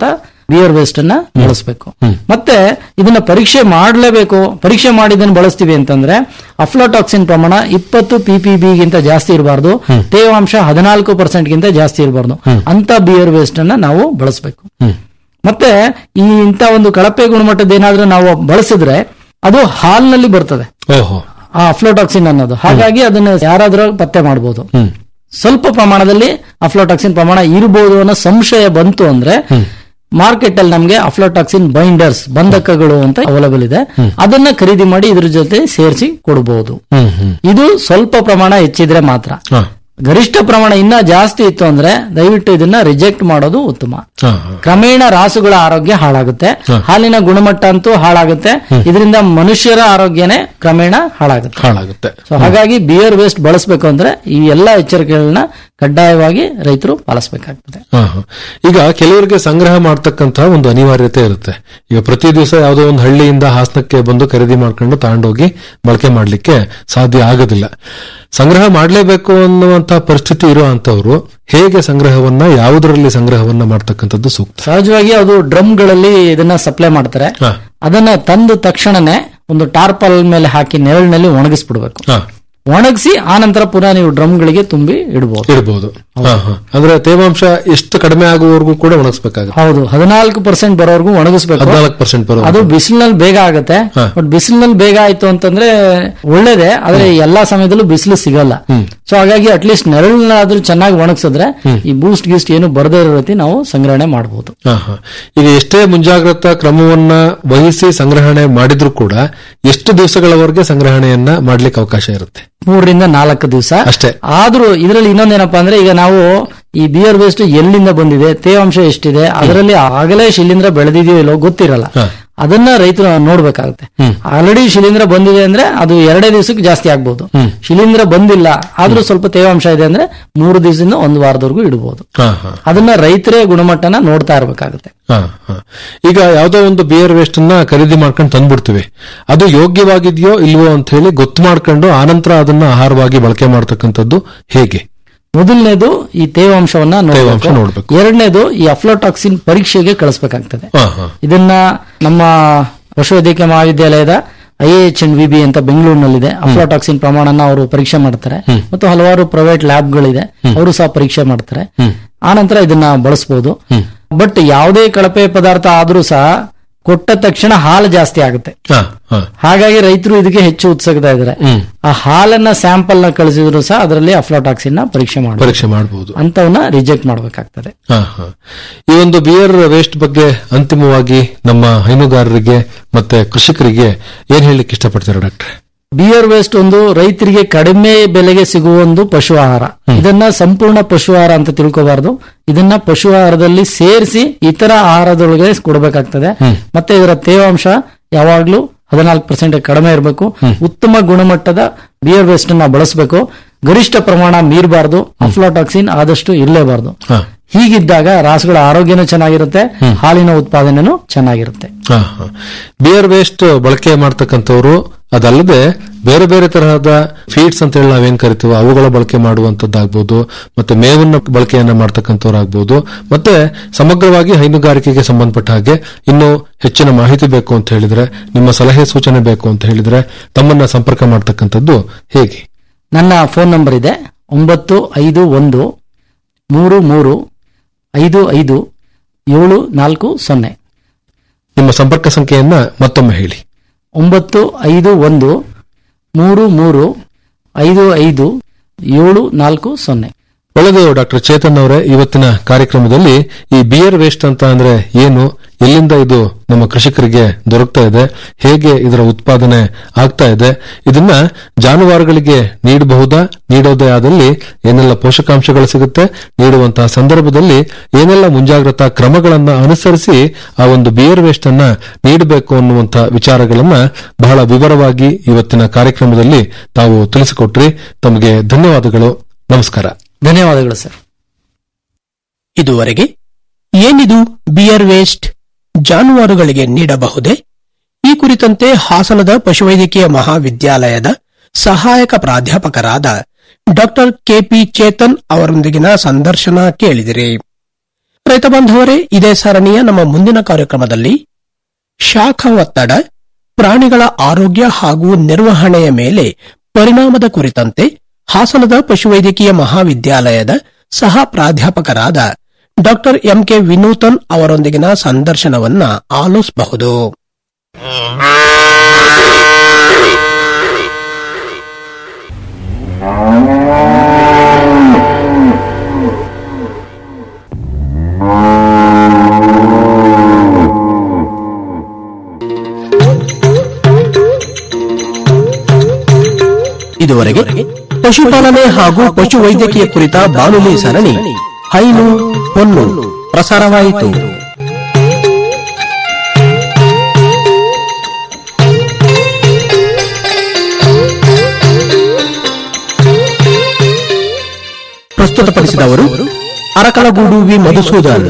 ಬಿಯರ್ ವೇಸ್ಟ್ ಅನ್ನ ಬಳಸಬೇಕು ಮತ್ತೆ ಇದನ್ನ ಪರೀಕ್ಷೆ ಮಾಡಲೇಬೇಕು ಪರೀಕ್ಷೆ ಮಾಡಿದ್ದನ್ನು ಬಳಸ್ತೀವಿ ಅಂತಂದ್ರೆ ಅಫ್ಲೋಟಾಕ್ಸಿನ್ ಪ್ರಮಾಣ ಇಪ್ಪತ್ತು ಪಿಪಿಬಿ ಗಿಂತ ಜಾಸ್ತಿ ಇರಬಾರ್ದು ತೇವಾಂಶ ಹದಿನಾಲ್ಕು ಪರ್ಸೆಂಟ್ ಗಿಂತ ಜಾಸ್ತಿ ಇರಬಾರ್ದು ಅಂತ ಬಿಯರ್ ವೇಸ್ಟ್ ಅನ್ನ ನಾವು ಬಳಸಬೇಕು ಮತ್ತೆ ಈ ಇಂತ ಒಂದು ಕಳಪೆ ಗುಣಮಟ್ಟದ ಏನಾದ್ರೂ ನಾವು ಬಳಸಿದ್ರೆ ಅದು ಹಾಲ್ನಲ್ಲಿ ಬರ್ತದೆ ಓಹೋ ಆ ಅಫ್ಲೋಟಾಕ್ಸಿನ್ ಅನ್ನೋದು ಹಾಗಾಗಿ ಅದನ್ನ ಯಾರಾದ್ರೂ ಪತ್ತೆ ಮಾಡಬಹುದು ಸ್ವಲ್ಪ ಪ್ರಮಾಣದಲ್ಲಿ ಅಫ್ಲೋಟಾಕ್ಸಿನ್ ಪ್ರಮಾಣ ಇರಬಹುದು ಅನ್ನೋ ಸಂಶಯ ಬಂತು ಅಂದ್ರೆ ಮಾರ್ಕೆಟ್ ಅಲ್ಲಿ ನಮಗೆ ಅಫ್ಲೋಟಾಕ್ಸಿನ್ ಬೈಂಡರ್ಸ್ ಬಂಧಕಗಳು ಅಂತ ಅವೈಲಬಲ್ ಇದೆ ಅದನ್ನ ಖರೀದಿ ಮಾಡಿ ಇದ್ರ ಜೊತೆ ಸೇರಿಸಿ ಕೊಡಬಹುದು ಹ್ಮ್ ಹ್ಮ್ ಇದು ಸ್ವಲ್ಪ ಪ್ರಮಾಣ ಹೆಚ್ಚಿದ್ರೆ ಮಾತ್ರ ಹಾ ಗರಿಷ್ಠ ಪ್ರಮಾಣ ಇನ್ನ ಜಾಸ್ತಿ ಇತ್ತು ಅಂದ್ರೆ ದಯವಿಟ್ಟು ಇದನ್ನ ರಿಜೆಕ್ಟ್ ಮಾಡೋದು ಉತ್ತಮ ಹಾ ಹಾ ಕ್ರಮೇಣ ರಾಸುಗಳ ಆರೋಗ್ಯ ಹಾಳಾಗುತ್ತೆ ಹಾಲಿನ ಗುಣಮಟ್ಟ ಅಂತೂ ಹಾಳಾಗುತ್ತೆ ಇದರಿಂದ ಮನುಷ್ಯರ ಆರೋಗ್ಯನೇ ಕ್ರಮೇಣ ಹಾಳಾಗುತ್ತೆ ಹಾಳಾಗುತ್ತೆ ಸೊ ಹಾಗಾಗಿ ಬಿಯರ್ ವೇಸ್ಟ್ ಬಳಸಬೇಕು ಅಂದ್ರೆ ಈ ಎಲ್ಲಾ ಎಚ್ಚರಿಕೆಗಳನ್ನ ಕಡ್ಡಾಯವಾಗಿ ರೈತರು ಪಾಲಿಸಬೇಕಾಗ್ತದೆ ಹಾ, ಹಾ. ಈಗ ಕೆಲವರಿಗೆ ಸಂಗ್ರಹ ಮಾಡ್ತಕ್ಕಂತ ಒಂದು ಅನಿವಾರ್ಯತೆ ಇರುತ್ತೆ ಈಗ ಪ್ರತಿ ದಿವಸ ಯಾವುದೋ ಒಂದು ಹಳ್ಳಿಯಿಂದ ಹಾಸನಕ್ಕೆ ಬಂದು ಖರೀದಿ ಮಾಡ್ಕೊಂಡು ತಗೊಂಡೋಗಿ ಬಳಕೆ ಮಾಡ್ಲಿಕ್ಕೆ ಸಾಧ್ಯ ಆಗೋದಿಲ್ಲ ಸಂಗ್ರಹ ಮಾಡಲೇಬೇಕು ಅನ್ನುವಂತ ಪರಿಸ್ಥಿತಿ ಇರುವಂತವ್ರು ಹೇಗೆ ಸಂಗ್ರಹವನ್ನ ಯಾವುದರಲ್ಲಿ ಸಂಗ್ರಹವನ್ನ ಮಾಡ್ತಕ್ಕಂಥದ್ದು ಸೂಕ್ತ ಸಹಜವಾಗಿ ಅದು ಡ್ರಮ್ಗಳಲ್ಲಿ ಇದನ್ನ ಸಪ್ಲೈ ಮಾಡ್ತಾರೆ ಹಾ. ಅದನ್ನ ತಂದ ತಕ್ಷಣನೇ ಒಂದು ಟಾರ್ಪಲ್ ಮೇಲೆ ಹಾಕಿ ನೆರಳಿನಲ್ಲಿ ಒಣಗಿಸ್ಬಿಡ್ಬೇಕು ಹಾ, ಒಣಗಿಸಿ ಆನಂತರ ಪುನಃ ನೀವು ಡ್ರಮ್ಗಳಿಗೆ ತುಂಬಿ ಇಡಬಹುದು ಇಡಬಹುದು ಹಾ, ಹಾ. ಅಂದ್ರೆ ತೇವಾಂಶ ಎಷ್ಟು ಕಡಿಮೆ ಆಗುವವರೆಗೂ ಕೂಡ ಒಣಗಿಸ್ಬೇಕಾಗುತ್ತೆ ಹೌದು ಹದಿನಾಲ್ಕು ಪರ್ಸೆಂಟ್ ಬರೋವರೆಗೂ ಒಣಗಿಸ್ಬೇಕು ಹದಿನಾಲ್ಕು ಪರ್ಸೆಂಟ್ ಬರೋದು ಅದು ಬಿಸಿಲಿನಲ್ಲಿ ಬೇಗ ಆಗುತ್ತೆ ಹಾ. ಬಟ್ ಬಿಸಿಲಿನಲ್ಲಿ ಬೇಗ ಆಯ್ತು ಅಂತಂದ್ರೆ ಒಳ್ಳೇದೇ ಆದ್ರೆ ಎಲ್ಲಾ ಸಮಯದಲ್ಲೂ ಬಿಸಿಲು ಸಿಗಲ್ಲ ಸೊ ಹಾಗಾಗಿ ಅಟ್ಲೀಸ್ಟ್ ನೆರಳನ್ನಾದ್ರೂ ಚೆನ್ನಾಗಿ ಒಣಗಿಸಿದ್ರೆ ಈ ಬೂಸ್ಟ್ ಗೀಸ್ಟ್ ಏನು ಬರದೇ ಇರೋ ರೀತಿ ನಾವು ಸಂಗ್ರಹಣೆ ಮಾಡಬಹುದು ಹಾ, ಹಾ. ಈಗ ಎಷ್ಟೇ ಮುಂಜಾಗ್ರತಾ ಕ್ರಮವನ್ನ ವಹಿಸಿ ಸಂಗ್ರಹಣೆ ಮಾಡಿದ್ರು ಕೂಡ ಎಷ್ಟು ದಿವಸಗಳವರೆಗೆ ಸಂಗ್ರಹಣೆಯನ್ನ ಮಾಡ್ಲಿಕ್ಕೆ ಅವಕಾಶ ಇರುತ್ತೆ ಮೂರರಿಂದ ನಾಲ್ಕು ದಿವಸ ಅಷ್ಟೇ. ಆದ್ರೂ ಇದರಲ್ಲಿ ಇನ್ನೊಂದೇನಪ್ಪಾ ಅಂದ್ರೆ ಈಗ ನಾವು ಈ ಬಿಯರ್ ವೇಸ್ಟ್ ಎಲ್ಲಿಂದ ಬಂದಿದೆ ತೇವಾಂಶ ಎಷ್ಟಿದೆ ಅದರಲ್ಲಿ ಆಗಲೇ ಶಿಲೀಂಧ್ರ ಬೆಳೆದಿದೆಯೋ ಇಲ್ಲೋ ಗೊತ್ತಿರಲ್ಲ ಹಾ. ಅದನ್ನ ರೈತರು ನೋಡ್ಬೇಕಾಗುತ್ತೆ ಆಲ್ರೆಡಿ ಶಿಲೀಂಧ್ರ ಬಂದಿದೆ ಅಂದ್ರೆ ಅದು ಎರಡೇ ದಿವಸಕ್ಕೆ ಜಾಸ್ತಿ ಆಗ್ಬಹುದು ಶಿಲೀಂಧ್ರ ಬಂದಿಲ್ಲ ಆದ್ರೂ ಸ್ವಲ್ಪ ತೇವಾಂಶ ಇದೆ ಅಂದ್ರೆ ಮೂರು ದಿವಸದಿಂದ ಒಂದು ವಾರದವರೆಗೂ ಇಡಬಹುದು ಹಾ, ಹಾ. ಅದನ್ನ ರೈತರೇ ಗುಣಮಟ್ಟನ ನೋಡ್ತಾ ಇರ್ಬೇಕಾಗುತ್ತೆ ಹಾ, ಹಾ. ಈಗ ಯಾವ್ದೋ ಒಂದು ಬಿಯರ್ ವೇಸ್ಟ್ ಅನ್ನ ಖರೀದಿ ಮಾಡ್ಕೊಂಡು ತಂದ್ಬಿಡ್ತೀವಿ ಅದು ಯೋಗ್ಯವಾಗಿದೆಯೋ ಇಲ್ವೋ ಅಂತ ಹೇಳಿ ಗೊತ್ತು ಮಾಡ್ಕೊಂಡು ಆನಂತರ ಅದನ್ನ ಆಹಾರವಾಗಿ ಬಳಕೆ ಮಾಡ್ತಕ್ಕಂಥದ್ದು ಹೇಗೆ ಮೊದಲನೇದು ಈ ತೇವಾಂಶವನ್ನ ತೇವಾಂಶ ನೋಡ್ಬೇಕು ನೋಡ್ಬೇಕು. ಎರಡನೇದು ಈ ಅಫ್ಲೋಟಾಕ್ಸಿನ್ ಪರೀಕ್ಷೆಗೆ ಕಳಿಸ್ಬೇಕಾಗ್ತದೆ ಹಾ, ಹಾ. ಇದನ್ನ ನಮ್ಮ ಪಶುವೈದ್ಯಕೀಯ ಮಹಾವಿದ್ಯಾಲಯದ ಐ ಎಚ್ ಅಂಡ್ ವಿಬಿ ಅಂತ ಬೆಂಗಳೂರಿನಲ್ಲಿದೆ ಅಫ್ಲೋಟಾಕ್ಸಿನ್ ಪ್ರಮಾಣನ ಅವರು ಪರೀಕ್ಷೆ ಮಾಡ್ತಾರೆ ಮತ್ತು ಹಲವಾರು ಪ್ರೈವೇಟ್ ಲ್ಯಾಬ್ಗಳಿದೆ ಅವರು ಸಹ ಪರೀಕ್ಷೆ ಮಾಡ್ತಾರೆ ಆನಂತರ ಇದನ್ನ ಬಳಸಬಹುದು ಬಟ್ ಯಾವುದೇ ಕಳಪೆ ಪದಾರ್ಥ ಆದ್ರೂ ಸಹ ಕೊಟ್ಟ ತಕ್ಷಣ ಹಾಲು ಜಾಸ್ತಿ ಆಗುತ್ತೆ ಹಾ, ಹಾ. ಹಾಗಾಗಿ ರೈತರು ಇದಕ್ಕೆ ಹೆಚ್ಚು ಉತ್ಸುಕತಾ ಇದ್ದಾರೆ ಆ ಹಾಲನ್ನ ಸ್ಯಾಂಪಲ್ ನ ಕಳಿಸಿದ್ರು ಸಹ ಅದರಲ್ಲಿ ಅಫ್ಲೋಟಾಕ್ಸಿನ್ ನ ಪರೀಕ್ಷೆ ಮಾಡಬೇಕು ಪರೀಕ್ಷೆ ಮಾಡಬಹುದು ಅಂತವನ್ನ ರಿಜೆಕ್ಟ್ ಮಾಡಬೇಕಾಗ್ತದೆ ಹಾ, ಹಾ. ಈ ಒಂದು ಬಿಯರ್ ವೇಸ್ಟ್ ಬಗ್ಗೆ ಅಂತಿಮವಾಗಿ ನಮ್ಮ ಹೈನುಗಾರರಿಗೆ ಮತ್ತೆ ಕೃಷಿಕರಿಗೆ ಏನ್ ಹೇಳಲಿಕ್ಕೆ ಇಷ್ಟಪಡ್ತೀರಾ ಡಾಕ್ಟ್ರೆ ಬಿಯರ್ ವೇಸ್ಟ್ ಒಂದು ರೈತರಿಗೆ ಕಡಿಮೆ ಬೆಲೆಗೆ ಸಿಗುವ ಒಂದು ಪಶು ಆಹಾರ ಇದನ್ನ ಸಂಪೂರ್ಣ ಪಶು ಆಹಾರ ಅಂತ ತಿಳ್ಕೋಬಾರ್ದು ಇದನ್ನ ಪಶು ಆಹಾರದಲ್ಲಿ ಸೇರಿಸಿ ಇತರ ಆಹಾರದೊಳಗೆ ಕೊಡಬೇಕಾಗ್ತದೆ ಮತ್ತೆ ಇದರ ತೇವಾಂಶ ಯಾವಾಗ್ಲೂ ಹದಿನಾಲ್ಕು ಪರ್ಸೆಂಟ್ ಕಡಿಮೆ ಇರಬೇಕು ಉತ್ತಮ ಗುಣಮಟ್ಟದ ಬಿಯರ್ ವೇಸ್ಟ್ ಅನ್ನ ಬಳಸಬೇಕು ಗರಿಷ್ಠ ಪ್ರಮಾಣ ಮೀರಬಾರ್ದು ಅಫ್ಲೋಟಾಕ್ಸಿನ್ ಆದಷ್ಟು ಇರಲೇಬಾರ್ದು ಹಾ. ಹೀಗಿದ್ದಾಗ ರಾಸುಗಳ ಆರೋಗ್ಯನೂ ಚೆನ್ನಾಗಿರುತ್ತೆ ಹಾಲಿನ ಉತ್ಪಾದನೆನೂ ಚೆನ್ನಾಗಿರುತ್ತೆ ಹಾ, ಹಾ. ಬಿಯರ್ ವೇಸ್ಟ್ ಬಳಕೆ ಮಾಡ್ತಕ್ಕಂಥವ್ರು ಅದಲ್ಲದೆ ಬೇರೆ ಬೇರೆ ತರಹದ ಫೀಡ್ಸ್ ಅಂತ ಹೇಳಿ ನಾವೇನ್ ಕರಿತೀವೋ ಅವುಗಳ ಬಳಕೆ ಮಾಡುವಂತದ್ದಾಗ್ಬೋದು ಮತ್ತೆ ಮೇವನ್ನ ಬಳಕೆಯನ್ನ ಮಾಡ್ತಕ್ಕಂಥವ್ರಾಗ್ಬೋದು ಮತ್ತೆ ಸಮಗ್ರವಾಗಿ ಹೈನುಗಾರಿಕೆಗೆ ಸಂಬಂಧಪಟ್ಟ ಹಾಗೆ ಇನ್ನು ಹೆಚ್ಚಿನ ಮಾಹಿತಿ ಬೇಕು ಅಂತ ಹೇಳಿದ್ರೆ ನಿಮ್ಮ ಸಲಹೆ ಸೂಚನೆ ಬೇಕು ಅಂತ ಹೇಳಿದ್ರೆ ತಮ್ಮನ್ನ ಸಂಪರ್ಕ ಮಾಡ್ತಕ್ಕಂಥದ್ದು ಹೇಗೆ ನನ್ನ ಫೋನ್ ನಂಬರ್ ಇದೆ ಒಂಬತ್ತು ಐದು ಒಂದು ಮೂರು ಮೂರು ಐದು ಐದು ಏಳು ನಾಲ್ಕು ಸೊನ್ನೆ ನಿಮ್ಮ ಸಂಪರ್ಕ ಸಂಖ್ಯೆಯನ್ನ ಮತ್ತೊಮ್ಮೆ ಹೇಳಿ ಒಂಬತ್ತು ಐದು ಒಂದು ಮೂರು ಮೂರು ಐದು ಐದು ಏಳು ನಾಲ್ಕು ಸೊನ್ನೆ ಒಳ್ಳೆದು ಡಾಕ್ಟರ್ ಚೇತನ್ ಅವರೇ ಇವತ್ತಿನ ಕಾರ್ಯಕ್ರಮದಲ್ಲಿ ಈ ಬಿಯರ್ ವೇಸ್ಟ್ ಅಂತ ಅಂದ್ರೆ ಏನು ಎಲ್ಲಿಂದ ಇದು ನಮ್ಮ ಕೃಷಿಕರಿಗೆ ದೊರಕ್ತಾ ಇದೆ ಹೇಗೆ ಇದರ ಉತ್ಪಾದನೆ ಆಗ್ತಾ ಇದೆ ಇದನ್ನ ಜಾನುವಾರುಗಳಿಗೆ ನೀಡಬಹುದಾ ನೀಡೋದೇ ಆದಲ್ಲಿ ಏನೆಲ್ಲ ಪೋಷಕಾಂಶಗಳು ಸಿಗುತ್ತೆ ನೀಡುವಂತಹ ಸಂದರ್ಭದಲ್ಲಿ ಏನೆಲ್ಲ ಮುಂಜಾಗ್ರತಾ ಕ್ರಮಗಳನ್ನ ಅನುಸರಿಸಿ ಆ ಒಂದು ಬಿಯರ್ ವೇಸ್ಟ್ ಅನ್ನ ನೀಡಬೇಕು ಅನ್ನುವಂತಹ ವಿಚಾರಗಳನ್ನ ಬಹಳ ವಿವರವಾಗಿ ಇವತ್ತಿನ ಕಾರ್ಯಕ್ರಮದಲ್ಲಿ ತಾವು ತಿಳಿಸಿಕೊಟ್ರಿ ತಮಗೆ ಧನ್ಯವಾದಗಳು ನಮಸ್ಕಾರ ಧನ್ಯವಾದಗಳು ಸರ್ ಇದುವರೆಗೆ ಏನಿದು ಬಿಯರ್ ವೇಸ್ಟ್ ಜಾನುವಾರುಗಳಿಗೆ ನೀಡಬಹುದೇ ಈ ಕುರಿತಂತೆ ಹಾಸನದ ಪಶುವೈದ್ಯಕೀಯ ಮಹಾವಿದ್ಯಾಲಯದ ಸಹಾಯಕ ಪ್ರಾಧ್ಯಾಪಕರಾದ ಡಾಕ್ಟರ್ ಕೆಪಿ ಚೇತನ್ ಅವರೊಂದಿಗಿನ ಸಂದರ್ಶನ ಕೇಳಿದಿರಿ ರೈತ ಬಾಂಧವರೇ ಇದೇ ಸರಣಿಯ ನಮ್ಮ ಮುಂದಿನ ಕಾರ್ಯಕ್ರಮದಲ್ಲಿ ಶಾಖ ಒತ್ತಡ ಪ್ರಾಣಿಗಳ ಆರೋಗ್ಯ ಹಾಗೂ ನಿರ್ವಹಣೆಯ ಮೇಲೆ ಪರಿಣಾಮದ ಕುರಿತಂತೆ ಹಾಸನದ ಪಶುವೈದ್ಯಕೀಯ ಮಹಾವಿದ್ಯಾಲಯದ ಸಹ ಪ್ರಾಧ್ಯಾಪಕರಾದ ಡಾ ಎಂಕೆ ವಿನೂತನ್ ಅವರೊಂದಿಗಿನ ಸಂದರ್ಶನವನ್ನ ಆಲಿಸಬಹುದು ಇದುವರೆಗೆ ಪಶುಪಾಲನೆ ಹಾಗೂ ಪಶುವೈದ್ಯಕೀಯ ಕುರಿತ ಬಾನುಲಿ ಸರಣಿ ಹೈನು ಹೊನ್ನು ಪ್ರಸಾರವಾಯಿತು ಪ್ರಸ್ತುತಪಡಿಸಿದವರು ಅರಕಲಗೂಡು ವಿ ಮಧುಸೂದನ್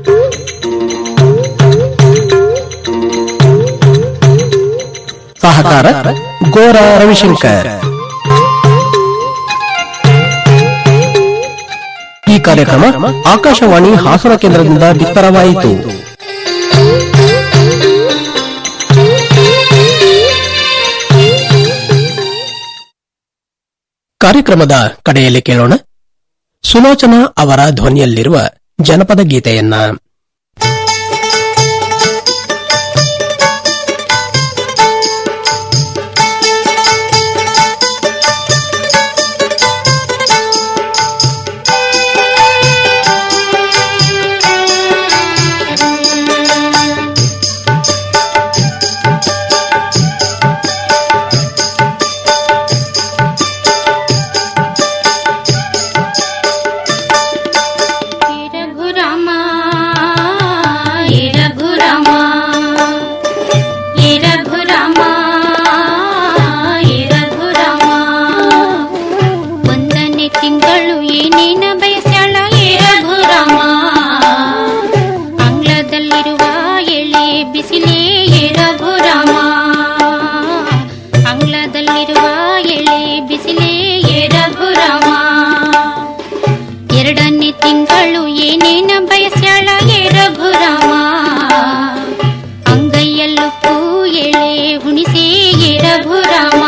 ಸಹಕಾರ ಗೋರ ರವಿಶಂಕರ್ ಈ ಕಾರ್ಯಕ್ರಮ ಆಕಾಶವಾಣಿ ಹಾಸನ ಕೇಂದ್ರದಿಂದ ಬಿತ್ತರವಾಯಿತು ಕಾರ್ಯಕ್ರಮದ ಕಡೆಯಲ್ಲಿ ಕೇಳೋಣ ಸುಲೋಚನಾ ಅವರ ಧ್ವನಿಯಲ್ಲಿರುವ ಜನಪದ ಗೀತೆಯನ್ನ ರಘುರಾಮ ಏ ರಘುರಾಮ ಏ ರಘುರಾಮ ಏ ರಘುರಾಮ ಒಂದನೇ ತಿಂಗಳು ಏನೇನ ಬಯಸ್ಯಾಳ ಏ ರಘುರಾಮ ಅಂಗ್ಲದಲ್ಲಿರುವ ಎಳೆ ಬಿಸಿಲೇ ಏ ರಘುರಾಮ ಅಂಗ್ಲದಲ್ಲಿರುವ ಎಳೆ ಬಿಸಿಲೇ ಏ ರಘುರಾಮ ಎರಡನೇ ತಿಂಗಳು ಏನೇನ ಬಯಸ್ಯಾಳ ಏ ರಘುರಾಮ ಅಂಗೈಯಲ್ಲೂ ಪೂ ಎಳೆ ಹುಣಿಸೆ ಏ ರಘುರಾಮ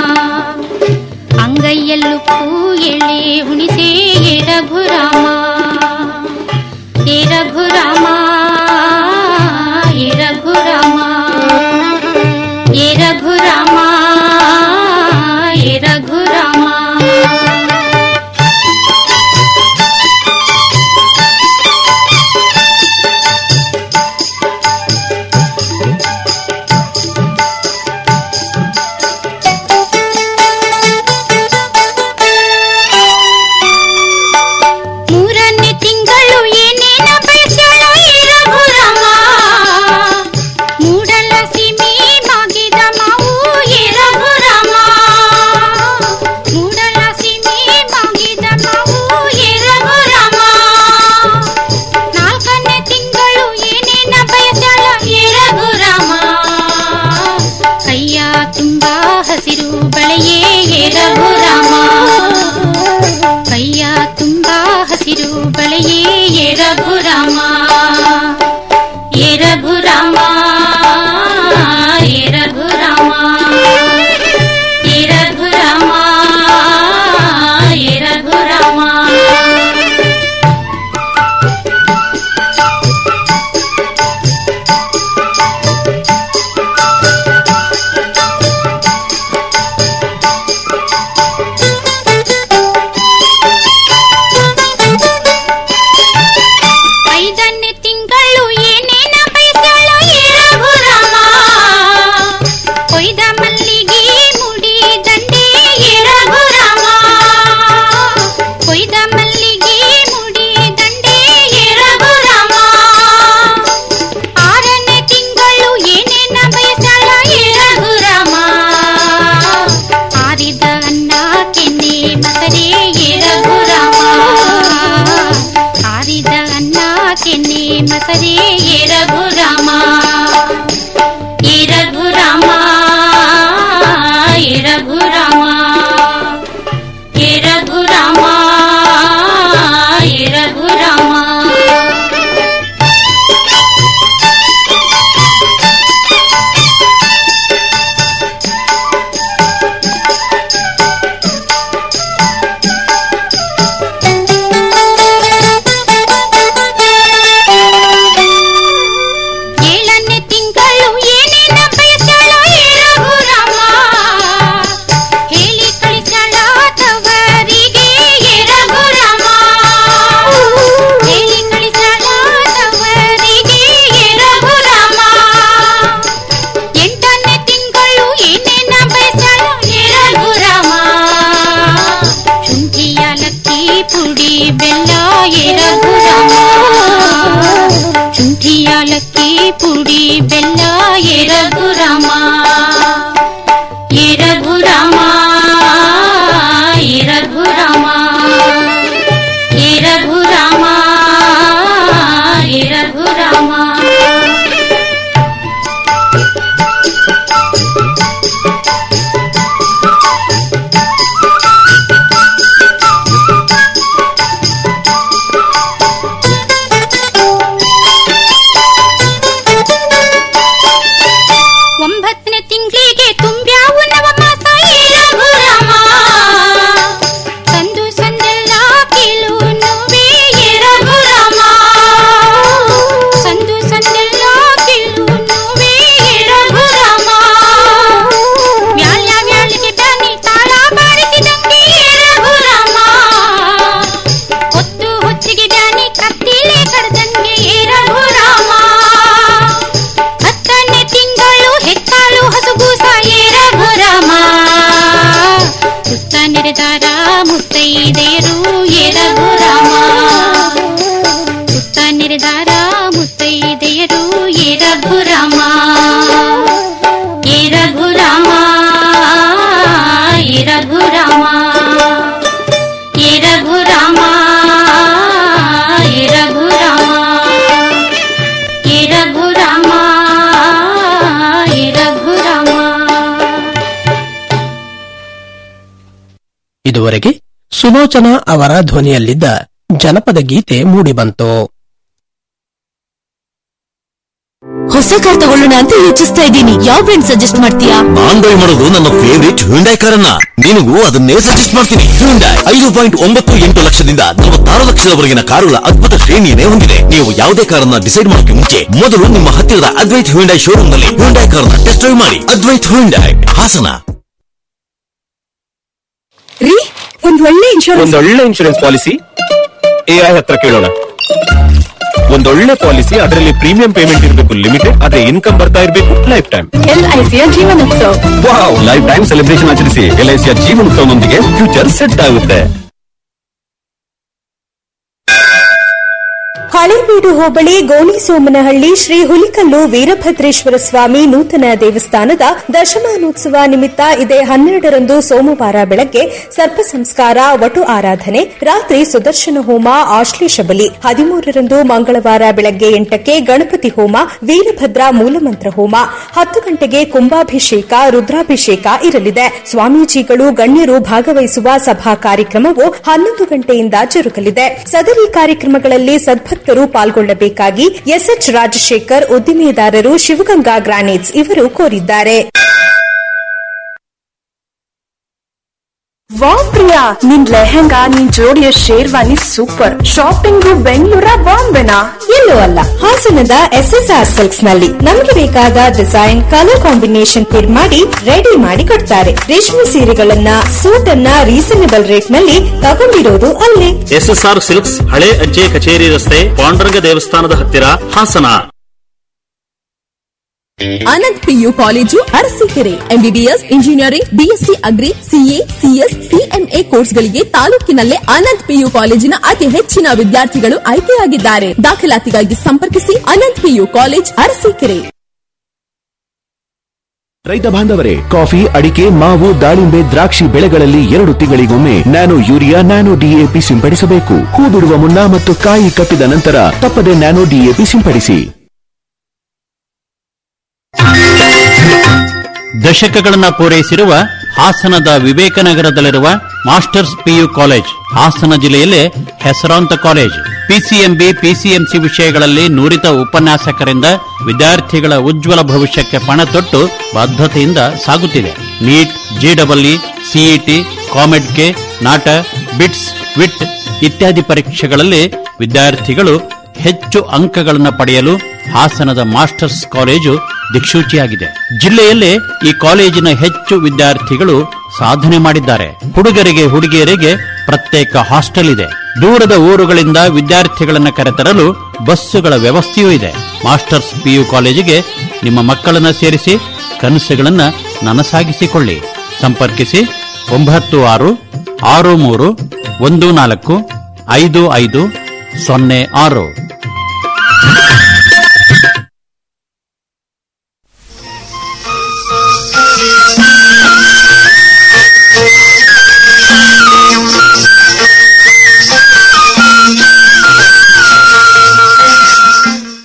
ಅಂಗೈಯಲ್ಲೂ ಪೂ ಎಳೆ ಹುಣಿಸೆ ಏ ರಘುರಾಮ ಏ ರಘುರಾಮ ಏ ರಘುರಾಮ ಏ ರಘುರಾಮ ಏ ರಘುರಾಮ ಮೂರನೇ ತಿಂಗಳು ಏನೇನ ಬಯಸ್ಯಾಳ ಏ ರಘುರಾಮ ಮೂಡಲ ಸಿಮಿ ಮಾಗಿದ ಮಾವು ಏ ರಘುರಾಮ ಮೂಡಲ ಸಿಮಿ ಮಾಗಿದ ಮಾವು ಏ ರಘುರಾಮ ನಾಲ್ಕನೇ ತಿಂಗಳು ಏನೇನ ಬಯಸ್ಯಾಳ ಏ ರಘುರಾಮ ಕೈಯ ತುಂಬಾ ಹಸಿರು ಬಳೆಯೇ ಏ ರಘುರಾಮ ಕೈಯ ತುಂಬಾ ಹಸಿರು ಬಳೆಯೇ ಏ ರಘುರಾಮ ಏ ರಘುರಾಮ ಏ ರಘುರಾಮ ಏ ರಘುರಾಮ ಏ ರಘುರಾಮ ಅಕ್ಕಿ ಬೆಲ್ಲ ಏ ರಘುರಾಮ ಏ ರಘುರಾಮ ಏ ರಘುರಾಮ ಏ ರಘುರಾಮ ಏ ರಘುರಾಮ ಒಂಬತ್ತನೇ ತಿಂಗಳಿಗೆ ತುಂಬ್ಯಾವು ನವಮಾಸ ಏ ರಘುರಾಮ ಸಂದು ಸಂದೆಲ್ಲ ಕೀಲು ನೋವೇ ಏ ರಘುರಾಮ ಸಂದು ಸಂದೆಲ್ಲ ಕೀಲು ನೋವೇ ಏ ರಘುರಾಮ ವ್ಯಾಳ್ಯ ವ್ಯಾಳಿಗೆ ಬನ್ನಿ ತಾಳ ಬಾರಿಸಿದಂಗೆ ಏ ರಘುರಾಮ ಹೊತ್ತು ಹೊತ್ತಿಗೆ ಬ್ಯಾನಿ ಕತ್ತಿಲೆ ಕಡ್ದಂಗೆ ಏ ರಘುರಾಮ ಹತ್ತನೇ ತಿಂಗಳು ಹೆತ್ತಾಳು ಹಸುಗೂಸ ಏ ರಘುರಾಮ ಸುತ್ತ ನೆರೆದಾರ ಮುತ್ತೈದೆಯರು ಏ ರಘುರಾಮ ಸುತ್ತ ನೆರೆದಾರ ಮುತ್ತೈದೆಯರು ಏ ರಘುರಾಮ ಏ ರಘುರಾಮ ಏ ರಘುರಾಮ ಏ ರಘುರಾಮ ಏ ರಘುರಾಮ ಏ ರಘುರಾಮ ಏ ರಘುರಾಮ ಇದುವರೆಗೆ ಸುಲೋಚನಾ ಅವರ ಧ್ವನಿಯಲ್ಲಿದ್ದ ಜನಪದ ಗೀತೆ ಮೂಡಿಬಂತು ಹೊಸ ಕಾರ್ ತಗೊಳ್ಳೋಣ ಅಂತ ಯೋಚಿಸ್ತಾ ಇದ್ದೀನಿ ಯಾವ ಬ್ರ್ಯಾಂಡ್ ಸಜೆಸ್ಟ್ ಮಾಡ್ತೀಯಾ ನಾನ್ ಬೈ ಮಾಡೋದು ನನ್ನ ಫೇವರಿಟ್ ಹ್ಯುಂಡೈ ಕಾರನ್ನ ನಿನಗೂ ಅದನ್ನೇ ಸಜೆಸ್ಟ್ ಮಾಡ್ತೀನಿ ಹ್ಯುಂಡೈ ಐದು ಪಾಯಿಂಟ್ ಒಂಬತ್ತು ಎಂಟು ಲಕ್ಷದಿಂದ ನಲವತ್ತಾರು ಲಕ್ಷದವರೆಗಿನ ಕಾರುಗಳ ಅದ್ಭುತ ಶ್ರೇಣಿಯನ್ನೇ ಹೊಂದಿದೆ ನೀವು ಯಾವುದೇ ಕಾರನ್ನ ಡಿಸೈಡ್ ಮಾಡೋಕೆ ಮುಂಚೆ ಮೊದಲು ನಿಮ್ಮ ಹತ್ತಿರದ ಅದ್ವೈತ್ ಹ್ಯುಂಡೈ ಶೋರೂಮ್ ನಲ್ಲಿ ಹ್ಯುಂಡೈ ಕಾರನ್ನ ಟೆಸ್ಟ್ ಡ್ರೈವ್ ಮಾಡಿ ಅದ್ವೈತ್ ಹ್ಯುಂಡೈ ಹಾಸನ ರೀ ಒಂದ್ ಒಳ್ಳೆ ಇನ್ಶೂರೆನ್ಸ್ ಒಂದೊಳ್ಳೆ ಇನ್ಶೂರೆನ್ಸ್ ಪಾಲಿಸಿ ಎಐ ಹತ್ರ ಕೇಳೋಣ ಒಂದೊಳ್ಳೆ ಪಾಲಿಸಿ ಅದರಲ್ಲಿ ಪ್ರೀಮಿಯಂ ಪೇಮೆಂಟ್ ಇರಬೇಕು ಲಿಮಿಟೆಡ್ ಆದ್ರೆ ಇನ್ಕಮ್ ಬರ್ತಾ ಇರಬೇಕು ಲೈಫ್ ಟೈಮ್ ಎಲ್ಐಸಿಯ Jeevan Utsav wow life time celebration ಆಚರಿಸಿ ಎಲ್ಐಸಿಯ ಜೀವನೋತ್ಸವದೊಂದಿಗೆ ಫ್ಯೂಚರ್ ಸೆಟ್ ಆಗುತ್ತೆ ಹಳೇಬೀಡು ಹೋಬಳಿ ಗೋಣಿಸೋಮನಹಳ್ಳಿ ಶ್ರೀ ಹುಲಿಕಲ್ಲು ವೀರಭದ್ರೇಶ್ವರ ಸ್ವಾಮಿ ನೂತನ ದೇವಸ್ಥಾನದ ದಶಮಾನೋತ್ಸವ ನಿಮಿತ್ತ ಇದೇ ಹನ್ನೆರಡರಂದು ಸೋಮವಾರ ಬೆಳಗ್ಗೆ ಸರ್ಪ ಸಂಸ್ಕಾರ ವಟು ಆರಾಧನೆ ರಾತ್ರಿ ಸುದರ್ಶನ ಹೋಮ ಆಶ್ಲೇಷ ಬಲಿ ಹದಿಮೂರರಂದು ಮಂಗಳವಾರ ಬೆಳಗ್ಗೆ ಎಂಟಕ್ಕೆ ಗಣಪತಿ ಹೋಮ ವೀರಭದ್ರ ಮೂಲಮಂತ್ರ ಹೋಮ ಹತ್ತು ಗಂಟೆಗೆ ಕುಂಭಾಭಿಷೇಕ ರುದ್ರಾಭಿಷೇಕ ಇರಲಿದೆ ಸ್ವಾಮೀಜಿಗಳು ಗಣ್ಯರು ಭಾಗವಹಿಸುವ ಸಭಾ ಕಾರ್ಯಕ್ರಮವು ಹನ್ನೊಂದು ಗಂಟೆಯಿಂದ ಜರುಗಲಿದೆ ಸದರಿ ಕಾರ್ಯಕ್ರಮಗಳಲ್ಲಿ ಸದ್ಭಕ್ತರು ಪಾಲ್ಗೊಳ್ಳಬೇಕಾಗಿ ಎಸ್ಎಚ್ ರಾಜಶೇಖರ್ ಉದ್ದಿಮೆದಾರರು ಶಿವಗಂಗಾ ಗ್ರಾನೈಟ್ಸ್ ಇವರು ಕೋರಿದ್ದಾರೆ ವಾವ್ ಪ್ರಿಯಾ ನಿನ್ ಲೆಹೆಂಗಾ ನಿನ್ ಜೋಡಿಯ ಶೇರ್ವಾನಿ ಸೂಪರ್ ಶಾಪಿಂಗು ಬೆಂಗಳೂರ ಬಾಂಬೆನಾ ಎಲ್ಲೂ ಅಲ್ಲ ಹಾಸನದ ಎಸ್ಎಸ್ಆರ್ ಸಿಲ್ಕ್ಸ್ ನಲ್ಲಿ ನಮಗೆ ಬೇಕಾದ ಡಿಸೈನ್ ಕಲರ್ ಕಾಂಬಿನೇಷನ್ ಫಿಟ್ ಮಾಡಿ ರೆಡಿ ಮಾಡಿ ಕೊಡ್ತಾರೆ ರೇಷ್ಮೆ ಸೀರೆಗಳನ್ನ ಸೂಟ್ ಅನ್ನ ರೀಸನೇಬಲ್ ರೇಟ್ ನಲ್ಲಿ ತಗೊಂಡಿರೋದು ಅಲ್ಲೇ ಎಸ್ಎಸ್ಆರ್ ಸಿಲ್ಕ್ಸ್ ಹಳೆ ಅಜ್ಜೆ ಕಚೇರಿ ರಸ್ತೆ ಪಾಂಡುರಂಗ ದೇವಸ್ಥಾನದ ಹತ್ತಿರ Hassan Anant PU college Arsikere MBBS engineering BSc agri CA CS CMA ಕೋರ್ಸ್ಗಳಿಗೆ ತಾಲೂಕಿನಲ್ಲೇ ಅನಂತ್ ಪಿಯು ಕಾಲೇಜಿನ ಅತಿ ಹೆಚ್ಚಿನ ವಿದ್ಯಾರ್ಥಿಗಳು ಆಯ್ಕೆಯಾಗಿದ್ದಾರೆ ದಾಖಲಾತಿಗಾಗಿ ಸಂಪರ್ಕಿಸಿ ಅನಂತ್ ಪಿಯು ಕಾಲೇಜ್ ಅರಸೀಕೆರೆ ರೈತ ಬಾಂಧವರೇ ಕಾಫಿ ಅಡಿಕೆ ಮಾವು ದಾಳಿಂಬೆ ದ್ರಾಕ್ಷಿ ಬೆಳೆಗಳಲ್ಲಿ ಎರಡು ತಿಂಗಳಿಗೊಮ್ಮೆ ನ್ಯಾನೋ ಯೂರಿಯಾ ನ್ಯಾನೋ ಡಿಎಪಿ ಸಿಂಪಡಿಸಬೇಕು ಹೂ ಬಿಡುವ ಮುನ್ನ ಮತ್ತು ಕಾಯಿ ಕಟ್ಟಿದ ನಂತರ ತಪ್ಪದೆ ನ್ಯಾನೋ ಡಿಎಪಿ ಸಿಂಪಡಿಸಿ ದಶಕಗಳನ್ನ ಪೂರೈಸಿರುವ ಹಾಸನದ ವಿವೇಕನಗರದಲ್ಲಿರುವ ಮಾಸ್ಟರ್ಸ್ ಪಿಯು ಕಾಲೇಜ್ ಹಾಸನ ಜಿಲ್ಲೆಯಲ್ಲೇ ಹೆಸರಾಂತ ಕಾಲೇಜ್ ಪಿಸಿಎಂಬಿ ಪಿಸಿಎಂಸಿ ವಿಷಯಗಳಲ್ಲಿ ನುರಿತ ಉಪನ್ಯಾಸಕರಿಂದ ವಿದ್ಯಾರ್ಥಿಗಳ ಉಜ್ವಲ ಭವಿಷ್ಯಕ್ಕೆ ಪಣ ತೊಟ್ಟು ಬದ್ಧತೆಯಿಂದ ಸಾಗುತ್ತಿದೆ ನೀಟ್ ಜೆಡಬ್ಲ್ಇ CET COMEDK NATA BITS VIT ಇತ್ಯಾದಿ ಪರೀಕ್ಷೆಗಳಲ್ಲಿ ವಿದ್ಯಾರ್ಥಿಗಳು ಹೆಚ್ಚು ಅಂಕಗಳನ್ನು ಪಡೆಯಲು ಹಾಸನದ ಮಾಸ್ಟರ್ಸ್ ಕಾಲೇಜು ದಿಕ್ಸೂಚಿಯಾಗಿದೆ ಜಿಲ್ಲೆಯಲ್ಲೇ ಈ ಕಾಲೇಜಿನ ಹೆಚ್ಚು ವಿದ್ಯಾರ್ಥಿಗಳು ಸಾಧನೆ ಮಾಡಿದ್ದಾರೆ ಹುಡುಗರಿಗೆ ಹುಡುಗಿಯರಿಗೆ ಪ್ರತ್ಯೇಕ ಹಾಸ್ಟೆಲ್ ಇದೆ ದೂರದ ಊರುಗಳಿಂದ ವಿದ್ಯಾರ್ಥಿಗಳನ್ನು ಕರೆತರಲು ಬಸ್ಸುಗಳ ವ್ಯವಸ್ಥೆಯೂ ಇದೆ ಮಾಸ್ಟರ್ಸ್ ಪಿಯು ಕಾಲೇಜಿಗೆ ನಿಮ್ಮ ಮಕ್ಕಳನ್ನ ಸೇರಿಸಿ ಕನಸುಗಳನ್ನ ನನಸಾಗಿಸಿಕೊಳ್ಳಿ ಸಂಪರ್ಕಿಸಿ ಒಂಬತ್ತು ಆರು ಆರು ಮೂರು ಒಂದು ನಾಲ್ಕು ಐದು ಐದು ಸೊನ್ನೆ ಆರು